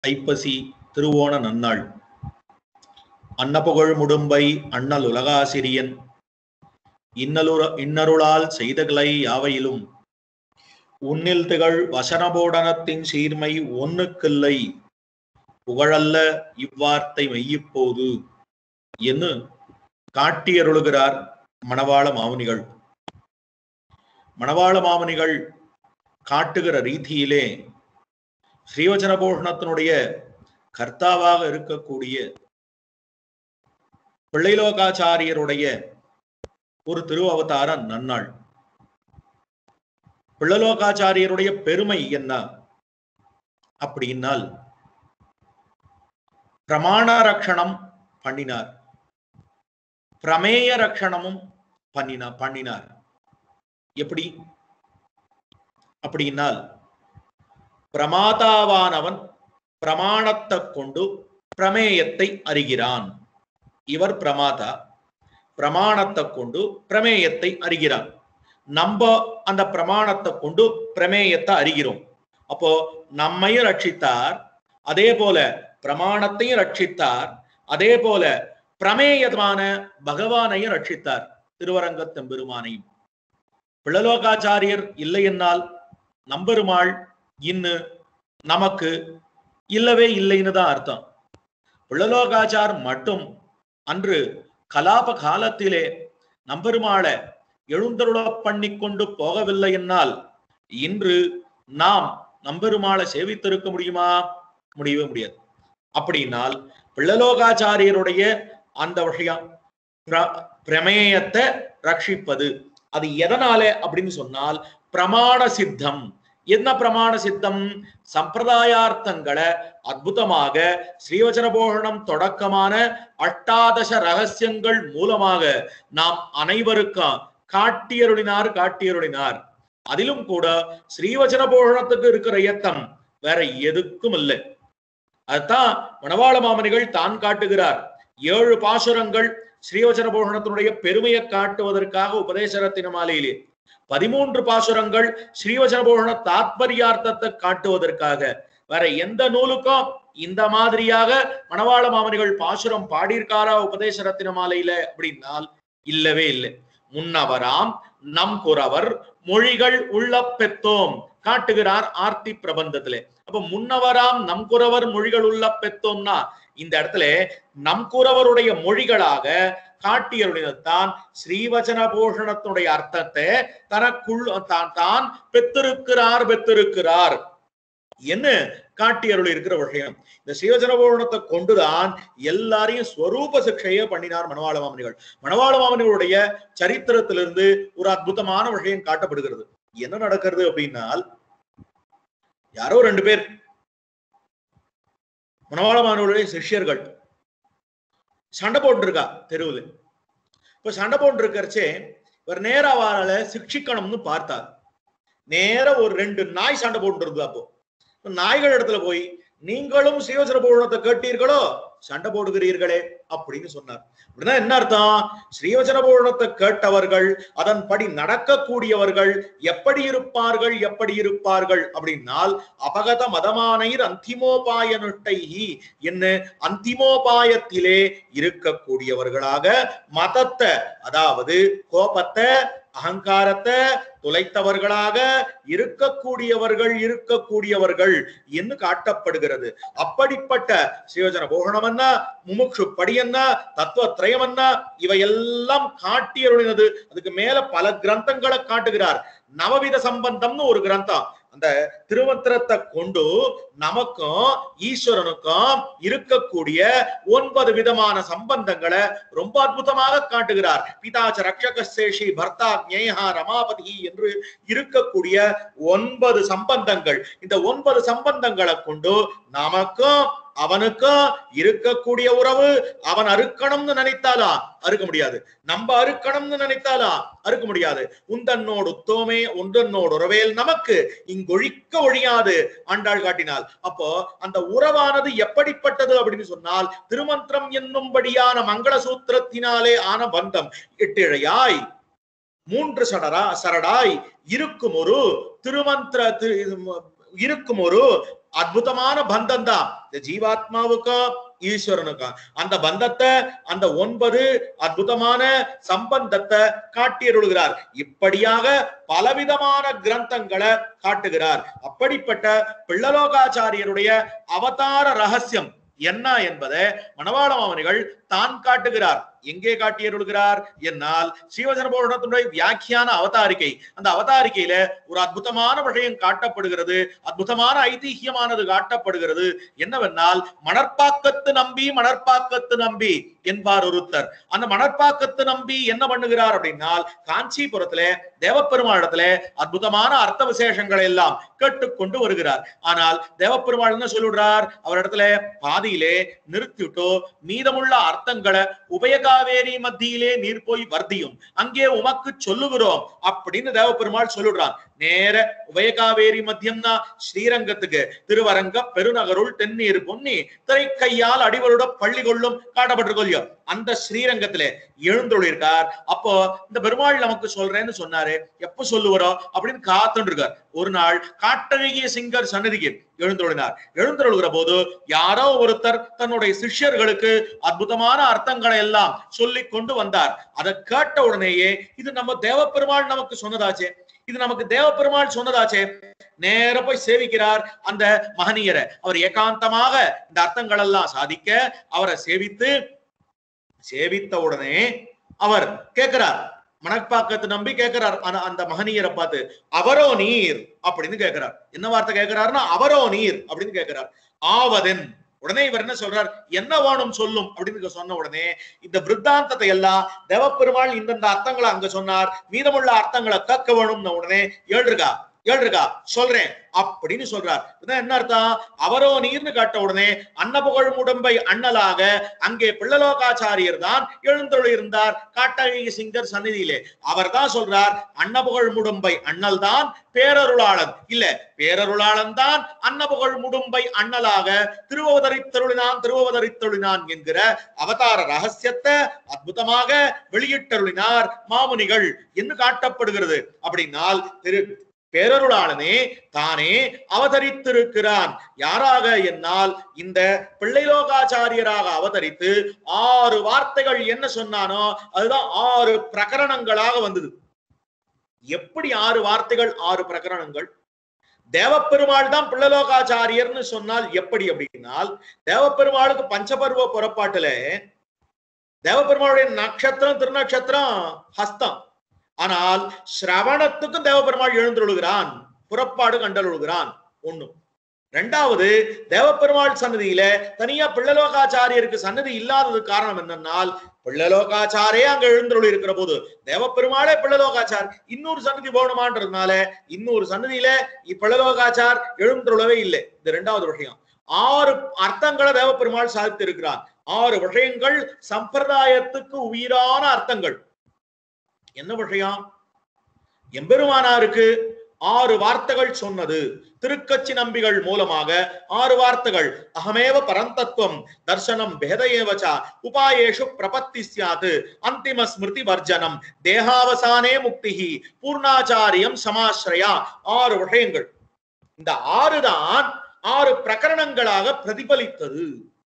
ஐப்பசி திருவோண நன்னாள் அன்னபுகழ் முடும்பை அண்ணல் உலகாசிரியன் இன்னலுற இன்னருளால் செய்தகளை யாவையிலும் உன்னில் திகழ் வசனபோடனத்தின் சீர்மை ஒன்னுக்கில்லை புகழல்ல இவ்வார்த்தை மெய்யிப்போது என்று காட்டியருளுகிறார் மணவாள மாமுனிகள் மணவாள மாமுனிகள் காட்டுகிற ரீதியிலே ஸ்ரீவச்சனபூஷணத்தினுடைய கர்த்தாவாக இருக்கக்கூடிய பிள்ளைலோகாச்சாரியருடைய ஒரு திரு அவதாரம் நன்னாள் பிள்ளலோகாச்சாரியருடைய பெருமை என்ன அப்படின்னால் பிரமாண ரக்ஷணம் பண்ணினார் பிரமேய ரக்ஷணமும் பண்ணினா பண்ணினார் எப்படி அப்படின்னால் பிரமாதாவானவன் பிரமாணத்தை கொண்டு பிரமேயத்தை அறிகிறான் இவர் பிரமாதா பிரமாணத்தை கொண்டு பிரமேயத்தை அறிகிறான் நம்ம அந்த பிரமாணத்தை கொண்டு பிரமேயத்தை அறிகிறோம் அப்போ நம்மையும் ரட்சித்தார் அதே போல பிரமாணத்தையும் ரட்சித்தார் அதே போல பிரமேயமான பகவானையும் ரட்சித்தார் திருவரங்கத்தெம்பெருமானையும் பிள்ளலோகாச்சாரியர் இல்லை என்னால் நம்பெருமாள் இன்னு நமக்கு இல்லவே இல்லைன்னு தான் அர்த்தம் பிள்ளலோகாச்சார் மட்டும் அன்று கலாப காலத்திலே நம்பெருமாளை எழுந்தருள பண்ணி கொண்டு போகவில்லை என்னால் இன்று நாம் நம்பெருமாளை சேவித்திருக்க முடியுமா முடியவே முடியாது அப்படின்னால் பிள்ளலோகாச்சாரியருடைய அந்த விஷயம் பிரமேயத்தை ரட்சிப்பது அது எதனால அப்படின்னு சொன்னால் பிரமாண சித்தம் என்ன பிரமாண சித்தம் சம்பிரதாயார்த்தங்களை அற்புதமாக ஸ்ரீவச்சனபோஷணம் தொடக்கமான அட்டாதச ரகசியங்கள் மூலமாக நாம் அனைவருக்கும் காட்டியருளினார் காட்டியருளினார் அதிலும் கூட ஸ்ரீவச்சன போஷணத்துக்கு இருக்கிற இயக்கம் வேற எதுக்கும் இல்லை அதுதான் மணவாள மாமனிகள் தான் காட்டுகிறார் ஏழு பாசுரங்கள் ஸ்ரீவச்சன போஷணத்தினுடைய பெருமையை காட்டுவதற்காக உபதேசரத்தின மாலையிலே பதிமூன்று பாசுரங்கள் ஸ்ரீவச்சன போஷண தாத்பரியார்த்தத்தை காட்டுவதற்காக வேற எந்த நூலுக்கும் இந்த மாதிரியாக மணவாள மாமனிகள் பாசுரம் பாடியிருக்காரா உபதேசரத்தின மாலையில அப்படின்னால் இல்லவே இல்லை முன்னவராம் நம் குறவர் மொழிகள் உள்ள பெத்தோம் காட்டுகிறார் ஆர்த்தி பிரபந்தத்திலே அப்ப முன்னவராம் நம் குறவர் மொழிகள் உள்ள பெத்தோம்னா இந்த இடத்துல நம் குறவருடைய மொழிகளாக காட்டியருடையதான் ஸ்ரீவச்சன போஷணத்துடைய அர்த்தத்தை தனக்குள் தான் தான் பெற்றிருக்கிறார் பெற்றிருக்கிறார் என்ன காட்டியருள் இருக்கிற விஷயம் இந்த சிவஜன போஷணத்தை கொண்டுதான் எல்லாரையும் ஸ்வரூப சிக்ஷையே பண்ணினார் மணவாள மாமனிகள் மணவாள மாமனிகளுடைய சரித்திரத்திலிருந்து ஒரு அற்புதமான விஷயம் காட்டப்படுகிறது என்ன நடக்கிறது அப்படின்னால் யாரோ ரெண்டு பேர் மணவாள மாமனிகளுடைய சிஷ்யர்கள் சண்டை போட்டுருக்கா தெருவில் இப்ப சண்டை போட்டு இருக்கிறச்சே இவர் நேரா வாரால சிக்ஷிக்கணும்னு பார்த்தார் நேர ஒரு ரெண்டு நாய் சண்டை போட்டு இருந்தா அப்போ நாய்கள் இடத்துல போய் நீங்களும் சிவசர பூரணத்தை கேட்டீர்களோ சண்டை போடுகிறீர்களே அப்படின்னு சொன்னார் அப்படின்னா என்ன அர்த்தம் ஸ்ரீவச்சன பூரணத்தை கேட்டவர்கள் அதன்படி நடக்கக்கூடியவர்கள் எப்படி இருப்பார்கள் எப்படி இருப்பார்கள் அப்படின்னால் அபகத மதமானைர் அந்திமோபாய நுட்டைஹி என்ன அந்திமோபாயத்திலே இருக்கக்கூடியவர்களாக மதத்தை அதாவது கோபத்தை அகங்காரத்தை துளைத்தவர்களாக இருக்கக்கூடியவர்கள் இருக்கக்கூடியவர்கள் என்று காட்டப்படுகிறது அப்படிப்பட்ட சிவஜன போகணம் என்ன முமுக்ஷு படி என்ன தத்துவ திரயம் என்ன இவையெல்லாம் காட்டியருளினது அதுக்கு மேல பல கிரந்தங்களை காட்டுகிறார் நவவித சம்பந்தம்னு ஒரு கிரந்தம் அந்த திருமந்திரத்தை கொண்டு நமக்கும் ஈஸ்வரனுக்கும் இருக்கக்கூடிய ஒன்பது விதமான சம்பந்தங்களை ரொம்ப அற்புதமாக காட்டுகிறார் பிதாச்ச ரக்ஷகசேஷி பர்த்தா ஞேயா ரமாபதி என்று இருக்கக்கூடிய ஒன்பது சம்பந்தங்கள் இந்த ஒன்பது சம்பந்தங்களை கொண்டு நமக்கும் அவனுக்கும் இருக்கக்கூடிய உறவு அவன் அறுக்கணும்னு நினைத்தாலா அறுக்க முடியாது நம்ம அறுக்கணும்னு நினைத்தாலா அறுக்க முடியாது உந்தன்னோடு தோமே ஒன்றன்னோடு உறவேல் நமக்கு இங்கொழிக்க ஒழியாது ஆண்டாள் காட்டினாள் அப்போ அந்த உறவானது எப்படிப்பட்டது அப்படின்னு சொன்னால் திருமந்திரம் என்னும்படியான மங்கள சூத்திரத்தினாலே ஆன பந்தம் எட்டிழையாய் மூன்று சடரா சரடாய் இருக்கும் ஒரு திருமந்திர திரு- இருக்கும் ஒரு அற்புதமான பந்தம் தான் இந்த ஜீவாத்மாவுக்கும் ஈஸ்வரனுக்கும் அந்த பந்தத்தை அந்த ஒன்பது அற்புதமான சம்பந்தத்தை காட்டியருள்கிறார் இப்படியாக பலவிதமான கிரந்தங்களை காட்டுகிறார் அப்படிப்பட்ட பிள்ளலோகாச்சாரியருடைய அவதார ரகசியம் என்ன என்பதை மணவாள மாமனிகள் தான் காட்டுகிறார் எங்கே காட்டியருள்கிறார் என்னால் ஸ்ரீவசனபோடத்தினுடைய வியாக்கியான அவதாரிகை அந்த அவதாரிகையில ஒரு அற்புதமான விஷயம் காட்டப்படுகிறது அற்புதமான ஐதிஹ்யமானது காட்டப்படுகிறது என்னவென்னால் மணற்பாக்கத்து நம்பி மணற்பாக்கத்து நம்பி என்பார் ஒருத்தர் அந்த மணற்பாக்கத்து நம்பி என்ன பண்ணுகிறார் அப்படின்னால் காஞ்சிபுரத்துல தேவப்பெருமாளிடத்துல அற்புதமான அர்த்த விசேஷங்களை எல்லாம் கேட்டுக்கொண்டு வருகிறார் ஆனால் தேவப்பெருமாள் என்ன சொல்லிடுறார் அவரிடத்துல பாதியிலே நிறுத்திவிட்டு மீதமுள்ள அர்த்தங்களை உபயகாவேரி மத்தியிலே நீர் போய் வர்த்தியும் அங்கே உமக்கு சொல்லுகிறோம் அப்படின்னு தேவப்பெருமாள் சொல்லிடுறான் நேர உபயகாவேரி மத்தியம்னா ஸ்ரீரங்கத்துக்கு திருவரங்க பெருநகருள் தென்னீர் பொன்னி திரைக்கையால் அடிவருட பள்ளி கொள்ளும் காட்டப்பட்டிருக்கோம் அந்த ஸ்ரீரங்கத்துல எழுந்தொழிருக்கார் அப்போ இந்த பெருமாள் நமக்கு சொல்றேன்னு சொன்னாரு எப்ப சொல்லுவாரோ அப்படின்னு காத்துட்டு இருக்கார் ஒரு நாள் காட்டழகிய சிங்கர் சன்னதிக்கு எழுந்தொழினார் எழுந்தொழுகிற போது யாரோ ஒருத்தர் தன்னுடைய சிஷ்யர்களுக்கு அற்புதமான அர்த்தங்களை எல்லாம் சொல்லிக் கொண்டு வந்தார் அதை கேட்ட உடனேயே இது நம்ம தேவப்பெருமாள் நமக்கு சொன்னதாச்சே இது நமக்கு தேவப்பெருமாள் சொன்னதாச்சே நேர போய் சேவிக்கிறார் அந்த மகனியரை அவர் ஏகாந்தமாக இந்த அர்த்தங்கள் எல்லாம் சாதிக்க அவரை சேவித்து சேவித்த உடனே அவர் கேட்கிறார் மணப்பாக்கத்து நம்பி கேட்கிறார் அந்த- அந்த மகனியரை பார்த்து அவரோ நீர் அப்படின்னு கேட்கிறார் என்ன வார்த்தை கேட்கிறாருன்னா அவரோ நீர் அப்படின்னு கேட்கிறார் ஆவதென் உடனே இவர் என்ன சொல்றார் என்ன வேணும் சொல்லும் அப்படின்னு சொன்ன உடனே இந்த விருத்தாந்தத்தை எல்லாம் தேவப்பெருமாள் இந்தந்த அர்த்தங்களை அங்க சொன்னார் மீதமுள்ள அர்த்தங்களை கேட்க வேணும்னு உடனே ஏழுருக்கா ஏழுருக்கா சொல்றேன் அப்படின்னு சொல்றார் இதான் என்ன அர்த்தம் அவரோ நீர்னு காட்ட உடனே அன்னபுகழ் முடம்பை அண்ணலாக அங்கே பிள்ளலோகாச்சாரியர் தான் எழுந்தொழிருந்தார் காட்டழகி சிங்கர் சந்நிதியிலே அவர் தான் சொல்றார் அன்னபுகழ் முடும்பை அண்ணல் தான் பேரருளாளன் இல்ல பேரருளாளன் தான் அன்னபுகழ் முடும்பை அண்ணலாக திருவவதரித்தருளினான் திருவவதரித்தருளினான் என்கிற அவதார ரகசியத்தை அற்புதமாக வெளியிட்டருளினார் மாமுனிகள் என்று காட்டப்படுகிறது அப்படின்னால் திரு பேரருளாளனே தானே அவதரித்திருக்கிறான் யாராக என்னால் இந்த பிள்ளைலோகாச்சாரியராக அவதரித்து ஆறு வார்த்தைகள் என்ன சொன்னானோ அதுதான் ஆறு பிரகரணங்களாக வந்தது எப்படி ஆறு வார்த்தைகள் ஆறு பிரகரணங்கள் தேவப்பெருமாள் தான் பிள்ளலோகாச்சாரியர்னு சொன்னால் எப்படி அப்படின்னால் தேவப்பெருமாளுக்கு பஞ்சபர்வ புறப்பாட்டுல தேவப்பெருமாளுடைய நட்சத்திரம் திருநட்சத்திரம் ஹஸ்தம் ஆனால் சிரவணத்துக்கும் தேவப்பெருமாள் எழுந்தொழுகிறான் புறப்பாடு கண்டொழுகிறான் ஒண்ணு ரெண்டாவது தேவப்பெருமாள் சன்னதியில தனியா பிள்ளலோகாச்சாரியருக்கு சன்னதி இல்லாதது காரணம் என்னன்னால் பிள்ளலோகாச்சாரே அங்க எழுந்தருள் இருக்கிற போது தேவப்பெருமாளே பிள்ளலோகாச்சார் இன்னொரு சன்னதி போகணுமான்றதுனால இன்னொரு சன்னதியில பிள்ளலோகாச்சார் எழுந்தருளவே இல்லை இது ரெண்டாவது விஷயம் ஆறு அர்த்தங்களை தேவப்பெருமாள் சாதித்து இருக்கிறார் ஆறு விஷயங்கள் சம்பிரதாயத்துக்கு உயிரான அர்த்தங்கள் என்ன விஷயம் எம்பெருமானாருக்கு ஆறு வார்த்தைகள் சொன்னது திருக்கச்சி நம்பிகள் மூலமாக ஆறு வார்த்தைகள் அகமேவ பரந்தத்துவம் தர்சனம் பேதயேவச்ச உபாயேஷு பிரபத்தி சியாது அந்திம ஸ்மிருதி வர்ஜனம் தேகாவசானே முக்திஹி பூர்ணாச்சாரியம் சமாஸ்ரயா ஆறு விஷயங்கள் இந்த ஆறு தான் ஆறு பிரகரணங்களாக பிரதிபலித்தது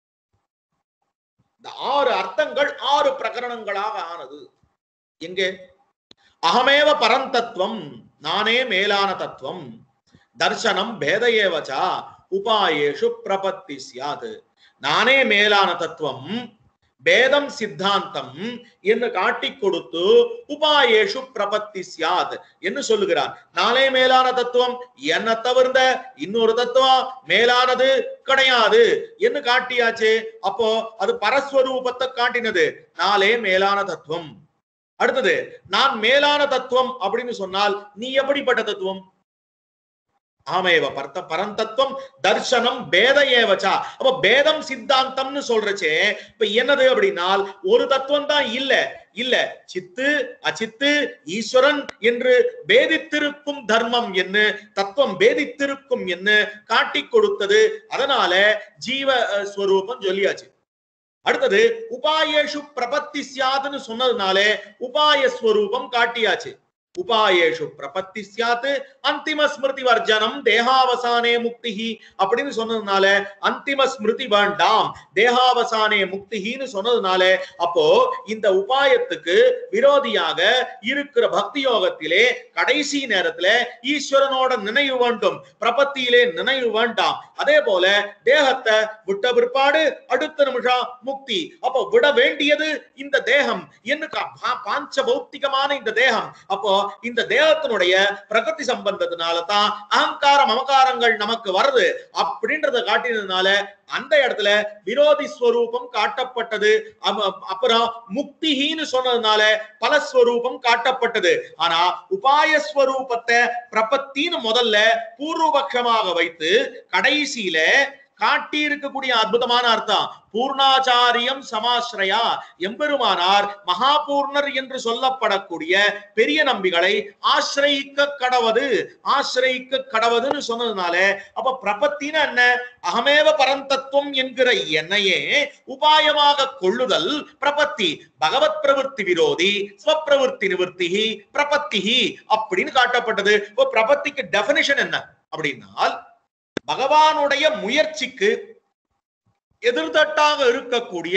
இந்த ஆறு அர்த்தங்கள் ஆறு பிரகரணங்களாக ஆனது எங்கே அகமேவ பரந்தத்துவம் நானே மேலான தத்துவம் தர்சனம் பேதையேவச்சா உபாயேஷு பிரபத்தி சியாது நானே மேலான தத்துவம் பேதம் சித்தாந்தம் என்று காட்டிக் கொடுத்து உபாயேஷு பிரபத்தி சியாத் என்று சொல்லுகிறார் நானே மேலான தத்துவம் என்ன தவிர்ந்த இன்னொரு தத்துவம் மேலானது கிடையாது என்று காட்டியாச்சு அப்போ அது பரஸ்வரூபத்தை காட்டினது நாளே மேலான தத்துவம் அடுத்தது நான் மேலான தத்துவம் அப்படின்னு சொன்னால் நீ எப்படிப்பட்ட தத்துவம் ஆமேவ பரத்த பரந்தத்துவம் தர்சனம் பேத ஏவச்சா அப்ப பேதம் சித்தாந்தம்னு சொல்றச்சே இப்ப என்னது அப்படின்னால் ஒரு தத்துவம் தான் இல்ல இல்ல சித்து அச்சித்து ஈஸ்வரன் என்று பேதித்திருக்கும் தர்மம் என்ன தத்துவம் பேதித்திருக்கும் என்ன காட்டிக் கொடுத்தது அதனால ஜீவ அஹ், ஸ்வரூபம் சொல்லியாச்சு அடுத்தது உபாயேஷு பிரபத்தி சியாதுன்னு சொன்னதுனாலே உபாய ஸ்வரூபம் காட்டியாச்சு உபாயேஷு பிரபத்தி சியாத் அந்திம ஸ்மிருதி வர்ஜனம் தேகாவசானே முக்திஹி அப்படின்னு சொன்னதுனால அந்திம ஸ்மிருதி வேண்டாம் தேகாவசானே முக்திஹின்னு சொன்னதுனால அப்போ இந்த உபாயத்துக்கு விரோதியாக இருக்கிற பக்தி யோகத்திலே கடைசி நேரத்துல ஈஸ்வரனோட நினைவு வேண்டும் பிரபத்தியிலே நினைவு வேண்டாம் அதே போல தேகத்தை விட்ட பிற்பாடு அடுத்த நிமிஷம் முக்தி அப்போ விட வேண்டியது இந்த தேகம் என்ன கா- பா- பாஞ்ச பௌத்திகமான இந்த தேகம் அப்போ இந்த தேகத்தினுடைய பிரகிருதி சம்பந்தத்தினால தான் அகங்கார மமகாரங்கள் நமக்கு வருது அப்படின்றத காட்டினதுனால அந்த இடத்துல விரோதி ஸ்வரூபம் காட்டப்பட்டது அம- அப்புறம் முக்திஹீன்னு சொன்னதுனால பலஸ்வரூபம் காட்டப்பட்டது ஆனா உபாய ஸ்வரூபத்தை பிரபத்தின்னு முதல்ல பூர்வபக்ஷமாக வைத்து கடைசியில காட்டி இருக்கக்கூடிய அற்புதமான அர்த்தம் பூர்ணாச்சாரியம் சமாஸ்ரயா எம்பெருமானார் மகாபூர்ணர் என்று சொல்லப்படக்கூடிய பெரிய நம்பிகளை ஆசிரயிக்க கடவது ஆசிரயிக்க கடவதுன்னு சொன்னதுனால அப்ப பிரபத்தின என்ன அகமேவ பரந்தத்துவம் என்கிற என்னையே உபாயமாக கொள்ளுதல் பிரபத்தி பகவத் பிரவருத்தி விரோதி ஸ்வப்பிரவருத்தி நிவர்த்திகி பிரபத்திகி அப்படின்னு காட்டப்பட்டது இப்போ பிரபத்திக்கு டெபினிஷன் என்ன அப்படின்னால் பகவானுடைய முயற்சிக்கு எதிர்த்தட்டாக இருக்கக்கூடிய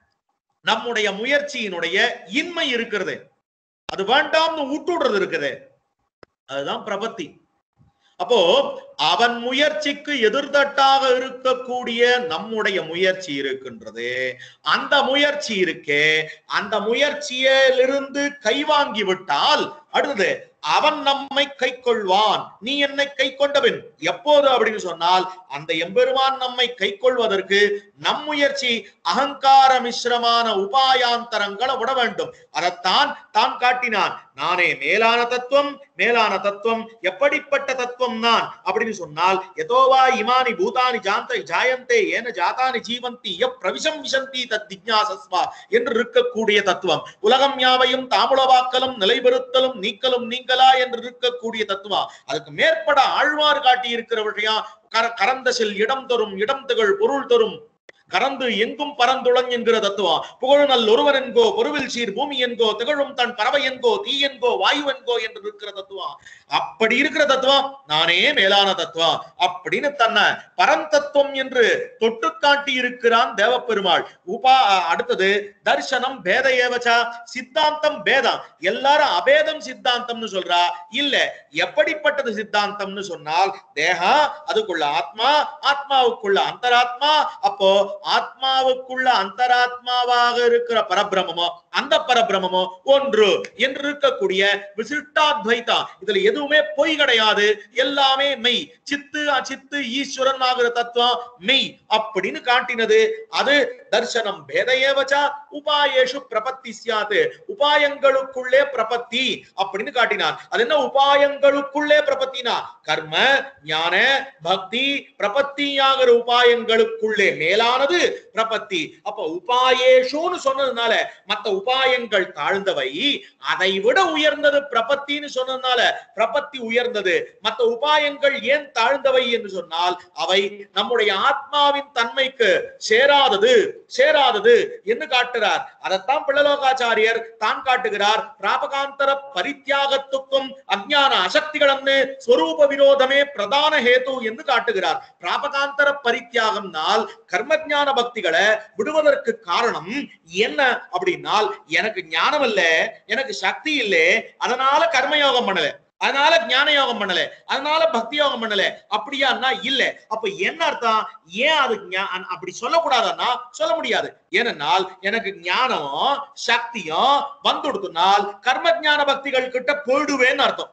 நம்முடைய முயற்சியினுடைய இன்மை இருக்கிறது அது வேண்டாம்னு விட்டுடுறது இருக்குது அதுதான் பிரபத்தி அப்போ அவன் முயற்சிக்கு எதிர்த்தட்டாக இருக்கக்கூடிய நம்முடைய முயற்சி இருக்கின்றது அந்த முயற்சி இருக்கே அந்த முயற்சியிலிருந்து கைவாங்கி விட்டால் அடுத்தது அவன் நம்மை கை கொள்வான் நீ என்னை கை கொண்டவன் எப்போது அப்படின்னு சொன்னால் அந்த எம்பெருமான் நம்மை கை கொள்வதற்கு நம் முயற்சி அகங்கார மிஸ்ரமான உபாயாந்தரங்களை விட வேண்டும் அதைத்தான் தான் காட்டினான் நானே மேலான தத்துவம் மேலான தத்துவம் எப்படிப்பட்ட தத்துவம் நான் அப்படின்னு சொன்னால் எதோவா இமானி பூதானி ஜாந்த ஜாயந்தே ஏன ஜாதானி ஜீவந்தி எப் பிரவிசம் விசந்தி தத் ஜிக்ஞாசஸ்வா என்று இருக்கக்கூடிய தத்துவம் உலகம் யாவையும் தாமுளவாக்கலும் நிலைபெறுத்தலும் நீக்கலும் நீங்களா என்று இருக்கக்கூடிய தத்துவம் அதுக்கு மேற்பட ஆழ்வார் காட்டி இருக்கிற விஷயம் கர- கரந்த செல் இடம் தரும் இடம் திகழ் பொருள் தரும் கறந்து எங்கும் பரந்துளன் என்கிற தத்துவம் புகழுநல் ஒருவன் என்கோ பொருவில் சீர் பூமி என்கோ திகழும் தன் பறவை என்கோ தீ என்கோ வாயு என்கோ என்று இருக்கிற தத்துவம் அப்படி இருக்கிற தத்துவம் நானே மேலான தத்துவம் அப்படின்னு தன்னை பரந்தத்துவம் என்று தொட்டு காட்டி இருக்கிறான் தேவப்பெருமாள் உபா அடுத்தது தர்சனம் பேத ஏவச்சா சித்தாந்தம் பேதம் எல்லாரும் அபேதம் சித்தாந்தம்னு சொல்றா இல்ல எப்படிப்பட்டது சித்தாந்தம்னு சொன்னால் தேகம் அதுக்குள்ள ஆத்மா ஆத்மாவுக்குள்ள அந்தராத்மா அப்போ ஆத்மாவுக்குள்ள அந்தராத்மாவாக இருக்கிற பரபிரமமோ அந்த பரபிரமமோ ஒன்று என்று இருக்கக்கூடிய விசிஷ்டாத்வைதா இதுல எதுவுமே பொய் கிடையாது எல்லாமே மெய் சித்து அச்சித்து ஈஸ்வரன் ஆகிற தத்துவம் மெய் அப்படின்னு காட்டினது அது தர்சனம் பேதையேவச்சா உபாயேஷு பிரபத்தி சியாது உபாயங்களுக்குள்ளே பிரபத்தி அப்படின்னு காட்டினார் அது என்ன உபாயங்களுக்குள்ளே பிரபத்தினா கர்ம ஞான பக்தி பிரபத்தியாகிற உபாயங்களுக்குள்ளே மேலானது பிரபத்தி அப்ப உபாயேஷுன்னு சொன்னதுனால மத்த உபாயங்கள் தாழ்ந்தவை அதை விட உயர்ந்தது பிரபத்தின்னு சொன்னதுனால பிரபத்தி உயர்ந்தது மத்த உபாயங்கள் ஏன் தாழ்ந்தவை என்று சொன்னால் அவை நம்முடைய ஆத்மாவின் தன்மைக்கு சேராதது சேராதது என்று காட்டுகிறார் அதைத்தான் பிள்ளலோகாச்சாரியர் தான் காட்டுகிறார் பிராபகாந்தர பரித்தியாகத்துக்கும் அஜ்ஞான அசக்திகளன்னு ஸ்வரூப விரோதமே பிரதான ஹேது என்று காட்டுகிறார் பிராபகாந்தர பரித்தியாகம்னால் கர்மஜான பக்திகளை விடுவதற்கு காரணம் என்ன அப்படின்னால் எனக்கு ஞானம் இல்ல எனக்கு சக்தி இல்லை அதனால கர்மயோகம் பண்ணல அதனால ஞான யோகம் பண்ணல அதனால பக்தி யோகம் பண்ணல அப்படியான்னா இல்ல அப்ப என்ன அர்த்தம் ஏன் அது ஞா- அப்படி சொல்லக்கூடாதுன்னா சொல்ல முடியாது ஏனென்றால் எனக்கு ஞானமும் சக்தியும் வந்துடுத்துனால் கர்ம ஞான பக்திகள் கிட்ட போயிடுவேன்னு அர்த்தம்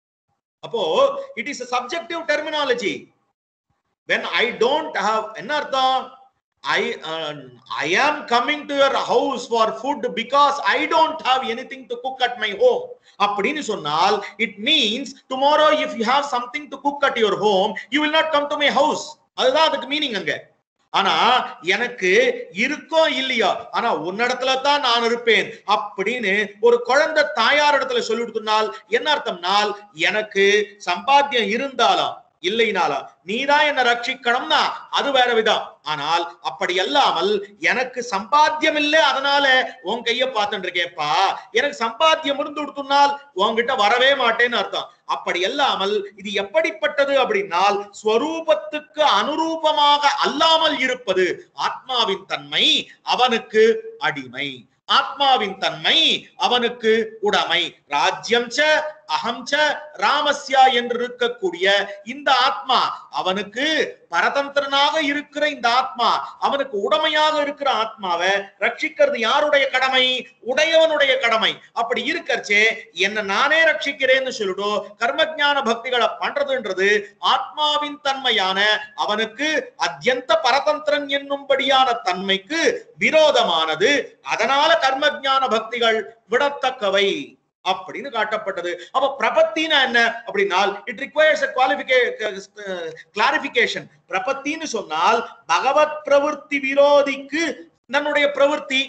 அப்போ it is subjective terminology when i don't have என்ன அர்த்தம் I uh, I am coming to your house for food because I don't have anything to cook at my home. அப்படின்னு சொன்னால் it means tomorrow if you have something to cook at your home you will not come to my house. அதுதான் அதுக்கு meaning அங்க ஆனா எனக்கு இருக்கோ இல்லையோ ஆனா உன்னிடத்துல தான் நான் இருப்பேன் அப்படின்னு ஒரு குழந்தை தாயார் இடத்துல சொல்லிவிட்டுனால் என்ன அர்த்தம்னால் எனக்கு சம்பாத்தியம் இருந்தாலும் இல்லைனாலா நீதான் என்ன ரட்சிக்கணும்னா அது வேற விதம் ஆனால் அப்படி அல்லாமல் எனக்கு சம்பாத்தியம் இல்ல அதனால உன் கைய பார்த்துட்டு இருக்கேப்பா எனக்கு சம்பாத்தியம் இருந்து கொடுத்துனால் உன்கிட்ட வரவே மாட்டேன்னு அர்த்தம் அப்படி அல்லாமல் இது எப்படிப்பட்டது அப்படின்னால் ஸ்வரூபத்துக்கு அனுரூபமாக அல்லாமல் இருப்பது ஆத்மாவின் தன்மை அவனுக்கு அடிமை ஆத்மாவின் தன்மை அவனுக்கு உடைமை ராஜ்யம் ச அகம் ச ராமஸ்யா என்று இருக்கக்கூடிய இந்த ஆத்மா அவனுக்கு பரதந்திரனாக இருக்கிற இந்த ஆத்மா அவனுக்கு உடமையாக இருக்கிற ஆத்மாவை ரட்சிக்கிறது யாருடைய கடமை உடையவனுடைய கடமை அப்படி இருக்கறச்சே என்ன நானே ரட்சிக்கிறேன்னு சொல்லிட்டு கர்மஜான பக்திகளை பண்றதுன்றது ஆத்மாவின் தன்மையான அவனுக்கு அத்தியந்த பரதந்திரன் என்னும்படியான தன்மைக்கு விரோதமானது அதனால கர்மஜான பக்திகள் விடத்தக்கவை அப்படின்னு காட்டப்பட்டது அப்ப பிரபத்தினா என்ன அப்படின்னால் இட் ரிக்வயர்ஸ் கிளாரிபிகேஷன் பிரபத்தின்னு சொன்னால் பகவத் பிரவൃத்தி விரோதிக்கு தன்னுடைய பிரவൃத்தி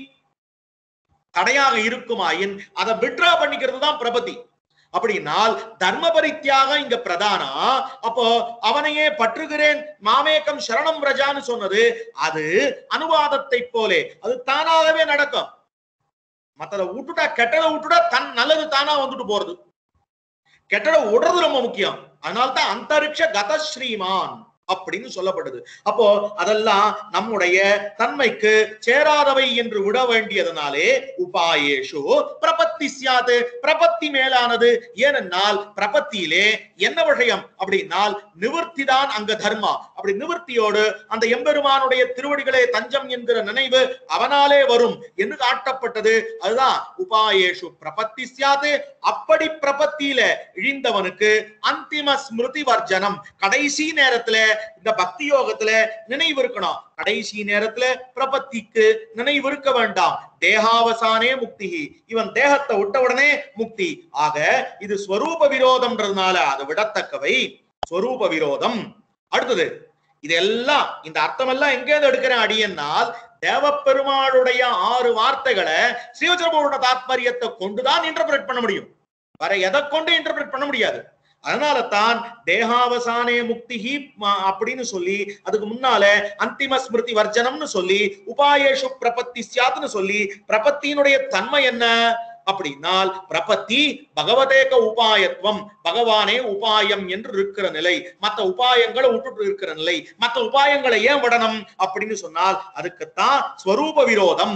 தடையாக இருக்குமாயின் அதை விட்ரா பண்ணிக்கிறது தான் பிரபத்தி அப்படின்னால் தர்ம பரித்தியாக இங்க பிரதானம் அப்போ அவனையே பற்றுகிறேன் மாமேக்கம் சரணம் ரஜான்னு சொன்னது அது அனுவாதத்தை போலே அது தானாகவே நடக்கும் மத்தத விட்டுட்டா கெட்டதை விட்டுட்டா தன் நல்லது தானா வந்துட்டு போறது கெட்டதை விடுறது ரொம்ப முக்கியம் அதனால்தான் அந்தரிக்ஷ கத ஸ்ரீமான் அப்படின்னு சொல்லப்படுது அப்போ அதெல்லாம் நம்முடைய தன்மைக்கு சேராதவை என்று விட வேண்டியதனாலே உபாயேஷு பிரபத்தி சியாது பிரபத்தி மேலானது ஏனென்றால் பிரபத்தியிலே என்ன விஷயம் அப்படின்னால் நிவர்த்தி தான் அங்க தர்மா அப்படி நிவர்த்தியோடு அந்த எம்பெருமானுடைய திருவடிகளே தஞ்சம் என்கிற நினைவு அவனாலே வரும் என்று காட்டப்பட்டது அதுதான் உபாயேஷு பிரபத்தி சியாது அப்படி பிரபத்தியில இழிந்தவனுக்கு அந்திம ஸ்மிருதி வர்ஜனம் கடைசி நேரத்துல இந்த பக்தி யோகத்துல நினைவு இருக்கணும் கடைசி நேரத்துல பிரபத்திக்கு நினைவு இருக்க வேண்டாம் தேகாவசானே முக்தி இவன் தேகத்தை விட்ட உடனே முக்தி ஆக இது ஸ்வரூப விரோதம்ன்றதுனால அது விடத்தக்கவை ஸ்வரூப விரோதம் அடுத்தது இதெல்லாம் இந்த அர்த்தம் எல்லாம் எங்கேருந்து எடுக்கிறேன் அடியனால் தேவப்பெருமாளுடைய ஆறு வார்த்தைகளை ஸ்ரீவச்சரபோட தாத்பரியத்தை கொண்டுதான் இன்டர்பிரேட் பண்ண முடியும் வேற எதை கொண்டு இன்டர்பிரேட் பண்ண முடியாது அதனால தான் தேகாவசானே முக்திஹி ம- அப்படின்னு சொல்லி அதுக்கு முன்னால அந்திம ஸ்மிருதி வர்ஜனம்னு சொல்லி உபாயேஷு பிரபத்தி சியாத்னு சொல்லி பிரபத்தியினுடைய தன்மை என்ன அப்படின்னால் பிரபத்தி பகவதேக உபாயத்துவம் பகவானே உபாயம் என்று இருக்கிற நிலை மத்த உபாயங்களை விட்டுட்டு இருக்கிற நிலை மத்த உபாயங்களை ஏன் விடணும் அப்படின்னு சொன்னால் அதுக்குத்தான் ஸ்வரூப விரோதம்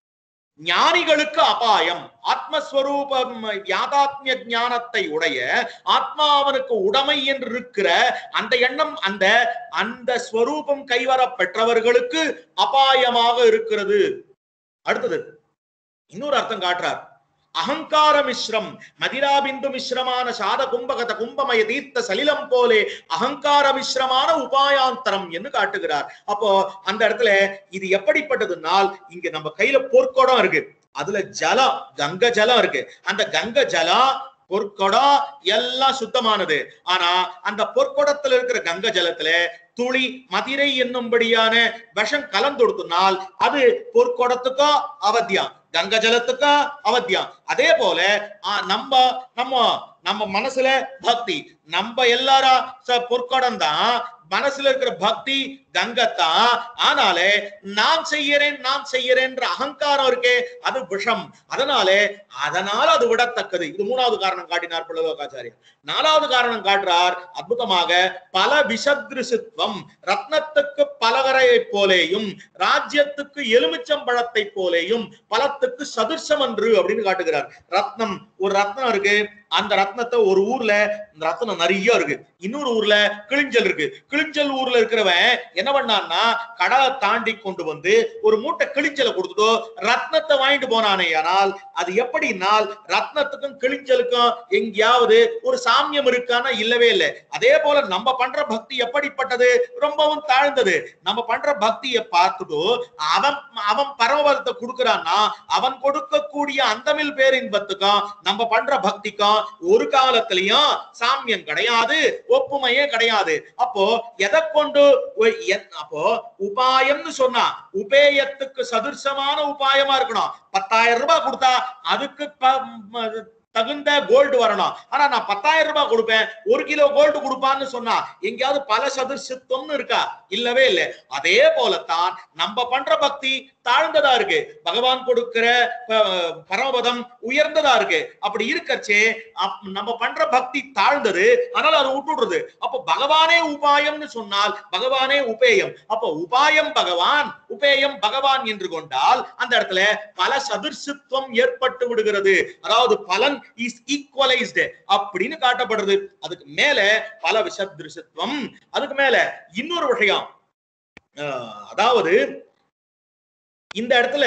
ஞானிகளுக்கு அபாயம் ஆத்மஸ்வரூபம் யாதாத்மிய ஞானத்தை உடைய ஆத்மா அவனுக்கு உடைமை என்று இருக்கிற அந்த எண்ணம் அந்த அந்த ஸ்வரூபம் கைவர பெற்றவர்களுக்கு அபாயமாக இருக்கிறது அடுத்தது இன்னொரு அர்த்தம் காட்டுறார் அகங்கார மிஸ்ரம் மதிராபிந்து மிஸ்ரமான சாத கும்பகத கும்பமய தீர்த்த சலிலம் போலே அகங்கார மிஸ்ரமான உபாயாந்தரம் என்று காட்டுகிறார் அப்போ அந்த இடத்துல இது எப்படிப்பட்டதுனால் இங்க நம்ம கையில போர்க்கோடம் இருக்கு அதுல ஜலம் கங்க ஜலம் இருக்கு அந்த கங்க ஜலம் பொற்கொடம் எல்லாம் சுத்தமானது ஆனா அந்த பொற்கொடத்துல இருக்கிற கங்க ஜலத்துல துளி மதிரை என்னும்படியான விஷம் கலந்தொடுத்தினால் அது பொற்கொடத்துக்கும் அவத்தியம் கங்க ஜலத்துக்கும் அவத்தியம் அதே போல ஆ, நம்ம நம்ம நம்ம மனசுல பக்தி நம்ம எல்லாரும் ச- பொற்கொடம் தான் மனசுல இருக்கிற பக்தி கங்கத்தான் ஆனாலே நான் செய்யறேன் நான் செய்யறேன்ற அகங்காரம் இருக்கே அது விஷம் அதனாலே அதனால அது விடத்தக்கது இது மூணாவது காரணம் காட்டினார் புலலோகாச்சாரியர் நாலாவது காரணம் காட்டுறார் அற்புதமாக பல விஷத்ருசித்வம் ரத்னத்துக்கு பலகரையை போலேயும் ராஜ்யத்துக்கு எலுமிச்சம் பழத்தை போலேயும் பலத்துக்கு சதுர்சம் என்று அப்படின்னு காட்டுகிறார் ரத்னம் ஒரு ரத்னம் இருக்கு அந்த ரத்னத்தை ஒரு ஊர்ல இந்த ரத்னம் நிறைய இருக்கு இன்னொரு ஊர்ல கிளிஞ்சல் இருக்கு கிளிஞ்சல் ஊர்ல இருக்கிறவன் என்ன பண்ணான்னா கடலை தாண்டி கொண்டு வந்து ஒரு மூட்டை கிளிஞ்சலை கொடுத்துட்டோ ரத்னத்தை வாங்கிட்டு போனானே ஆனால் அது எப்படின்னால் ரத்னத்துக்கும் கிளிஞ்சலுக்கும் எங்கேயாவது ஒரு சாமியம் இருக்கான்னா இல்லவே இல்லை அதே போல நம்ம பண்ற பக்தி எப்படிப்பட்டது ரொம்பவும் தாழ்ந்தது நம்ம பண்ற பக்தியை பார்த்துட்டு அவன் அவன் பரமபதத்தை கொடுக்கறான்னா அவன் கொடுக்கக்கூடிய அந்தமில் பேரின்பத்துக்கும் நம்ம பண்ற பக்திக்கும் ஒரு காலத்திலையும் சாமியம் கிடையாது ஒப்புமையே கிடையாது அப்போ எதை கொண்டு ஒ- எத்- அப்போ உபாயம்னு சொன்னா உபேயத்துக்கு சதுர்சமான உபாயமா இருக்கணும் பத்தாயிரம் ரூபாய் கொடுத்தா அதுக்கு ப- ம- தகுந்த கோல்டு வரணும் ஆனா நான் பத்தாயிரம் ரூபாய் கொடுப்பேன் ஒரு கிலோ கோல்டு கொடுப்பான்னு சொன்னா எங்கேயாவது பல சதுர்சித்துவம்னு இருக்கா இல்லவே இல்லை அதே போலத்தான் நம்ம பண்ற பக்தி தாழ்ந்ததா இருக்கு பகவான் கொடுக்கிற அஹ், பரமபதம் உயர்ந்ததா இருக்கு அப்படி இருக்கச்சே அப்- நம்ம பண்ற பக்தி தாழ்ந்தது அதனால அதை விட்டுடுறது அப்ப பகவானே உபாயம்னு சொன்னால் பகவானே உபேயம் அப்ப உபாயம் பகவான் உபேயம் பகவான் என்று கொண்டால் அந்த இடத்துல பல சதுர்சித்துவம் ஏற்பட்டு விடுகிறது அதாவது பலன் இஸ் ஈக்குவலைஸ்டு அப்படின்னு காட்டப்படுறது அதுக்கு மேல பல விசதிருஷத்துவம் அதுக்கு மேல இன்னொரு விஷயம் அஹ், அதாவது இந்த இடத்துல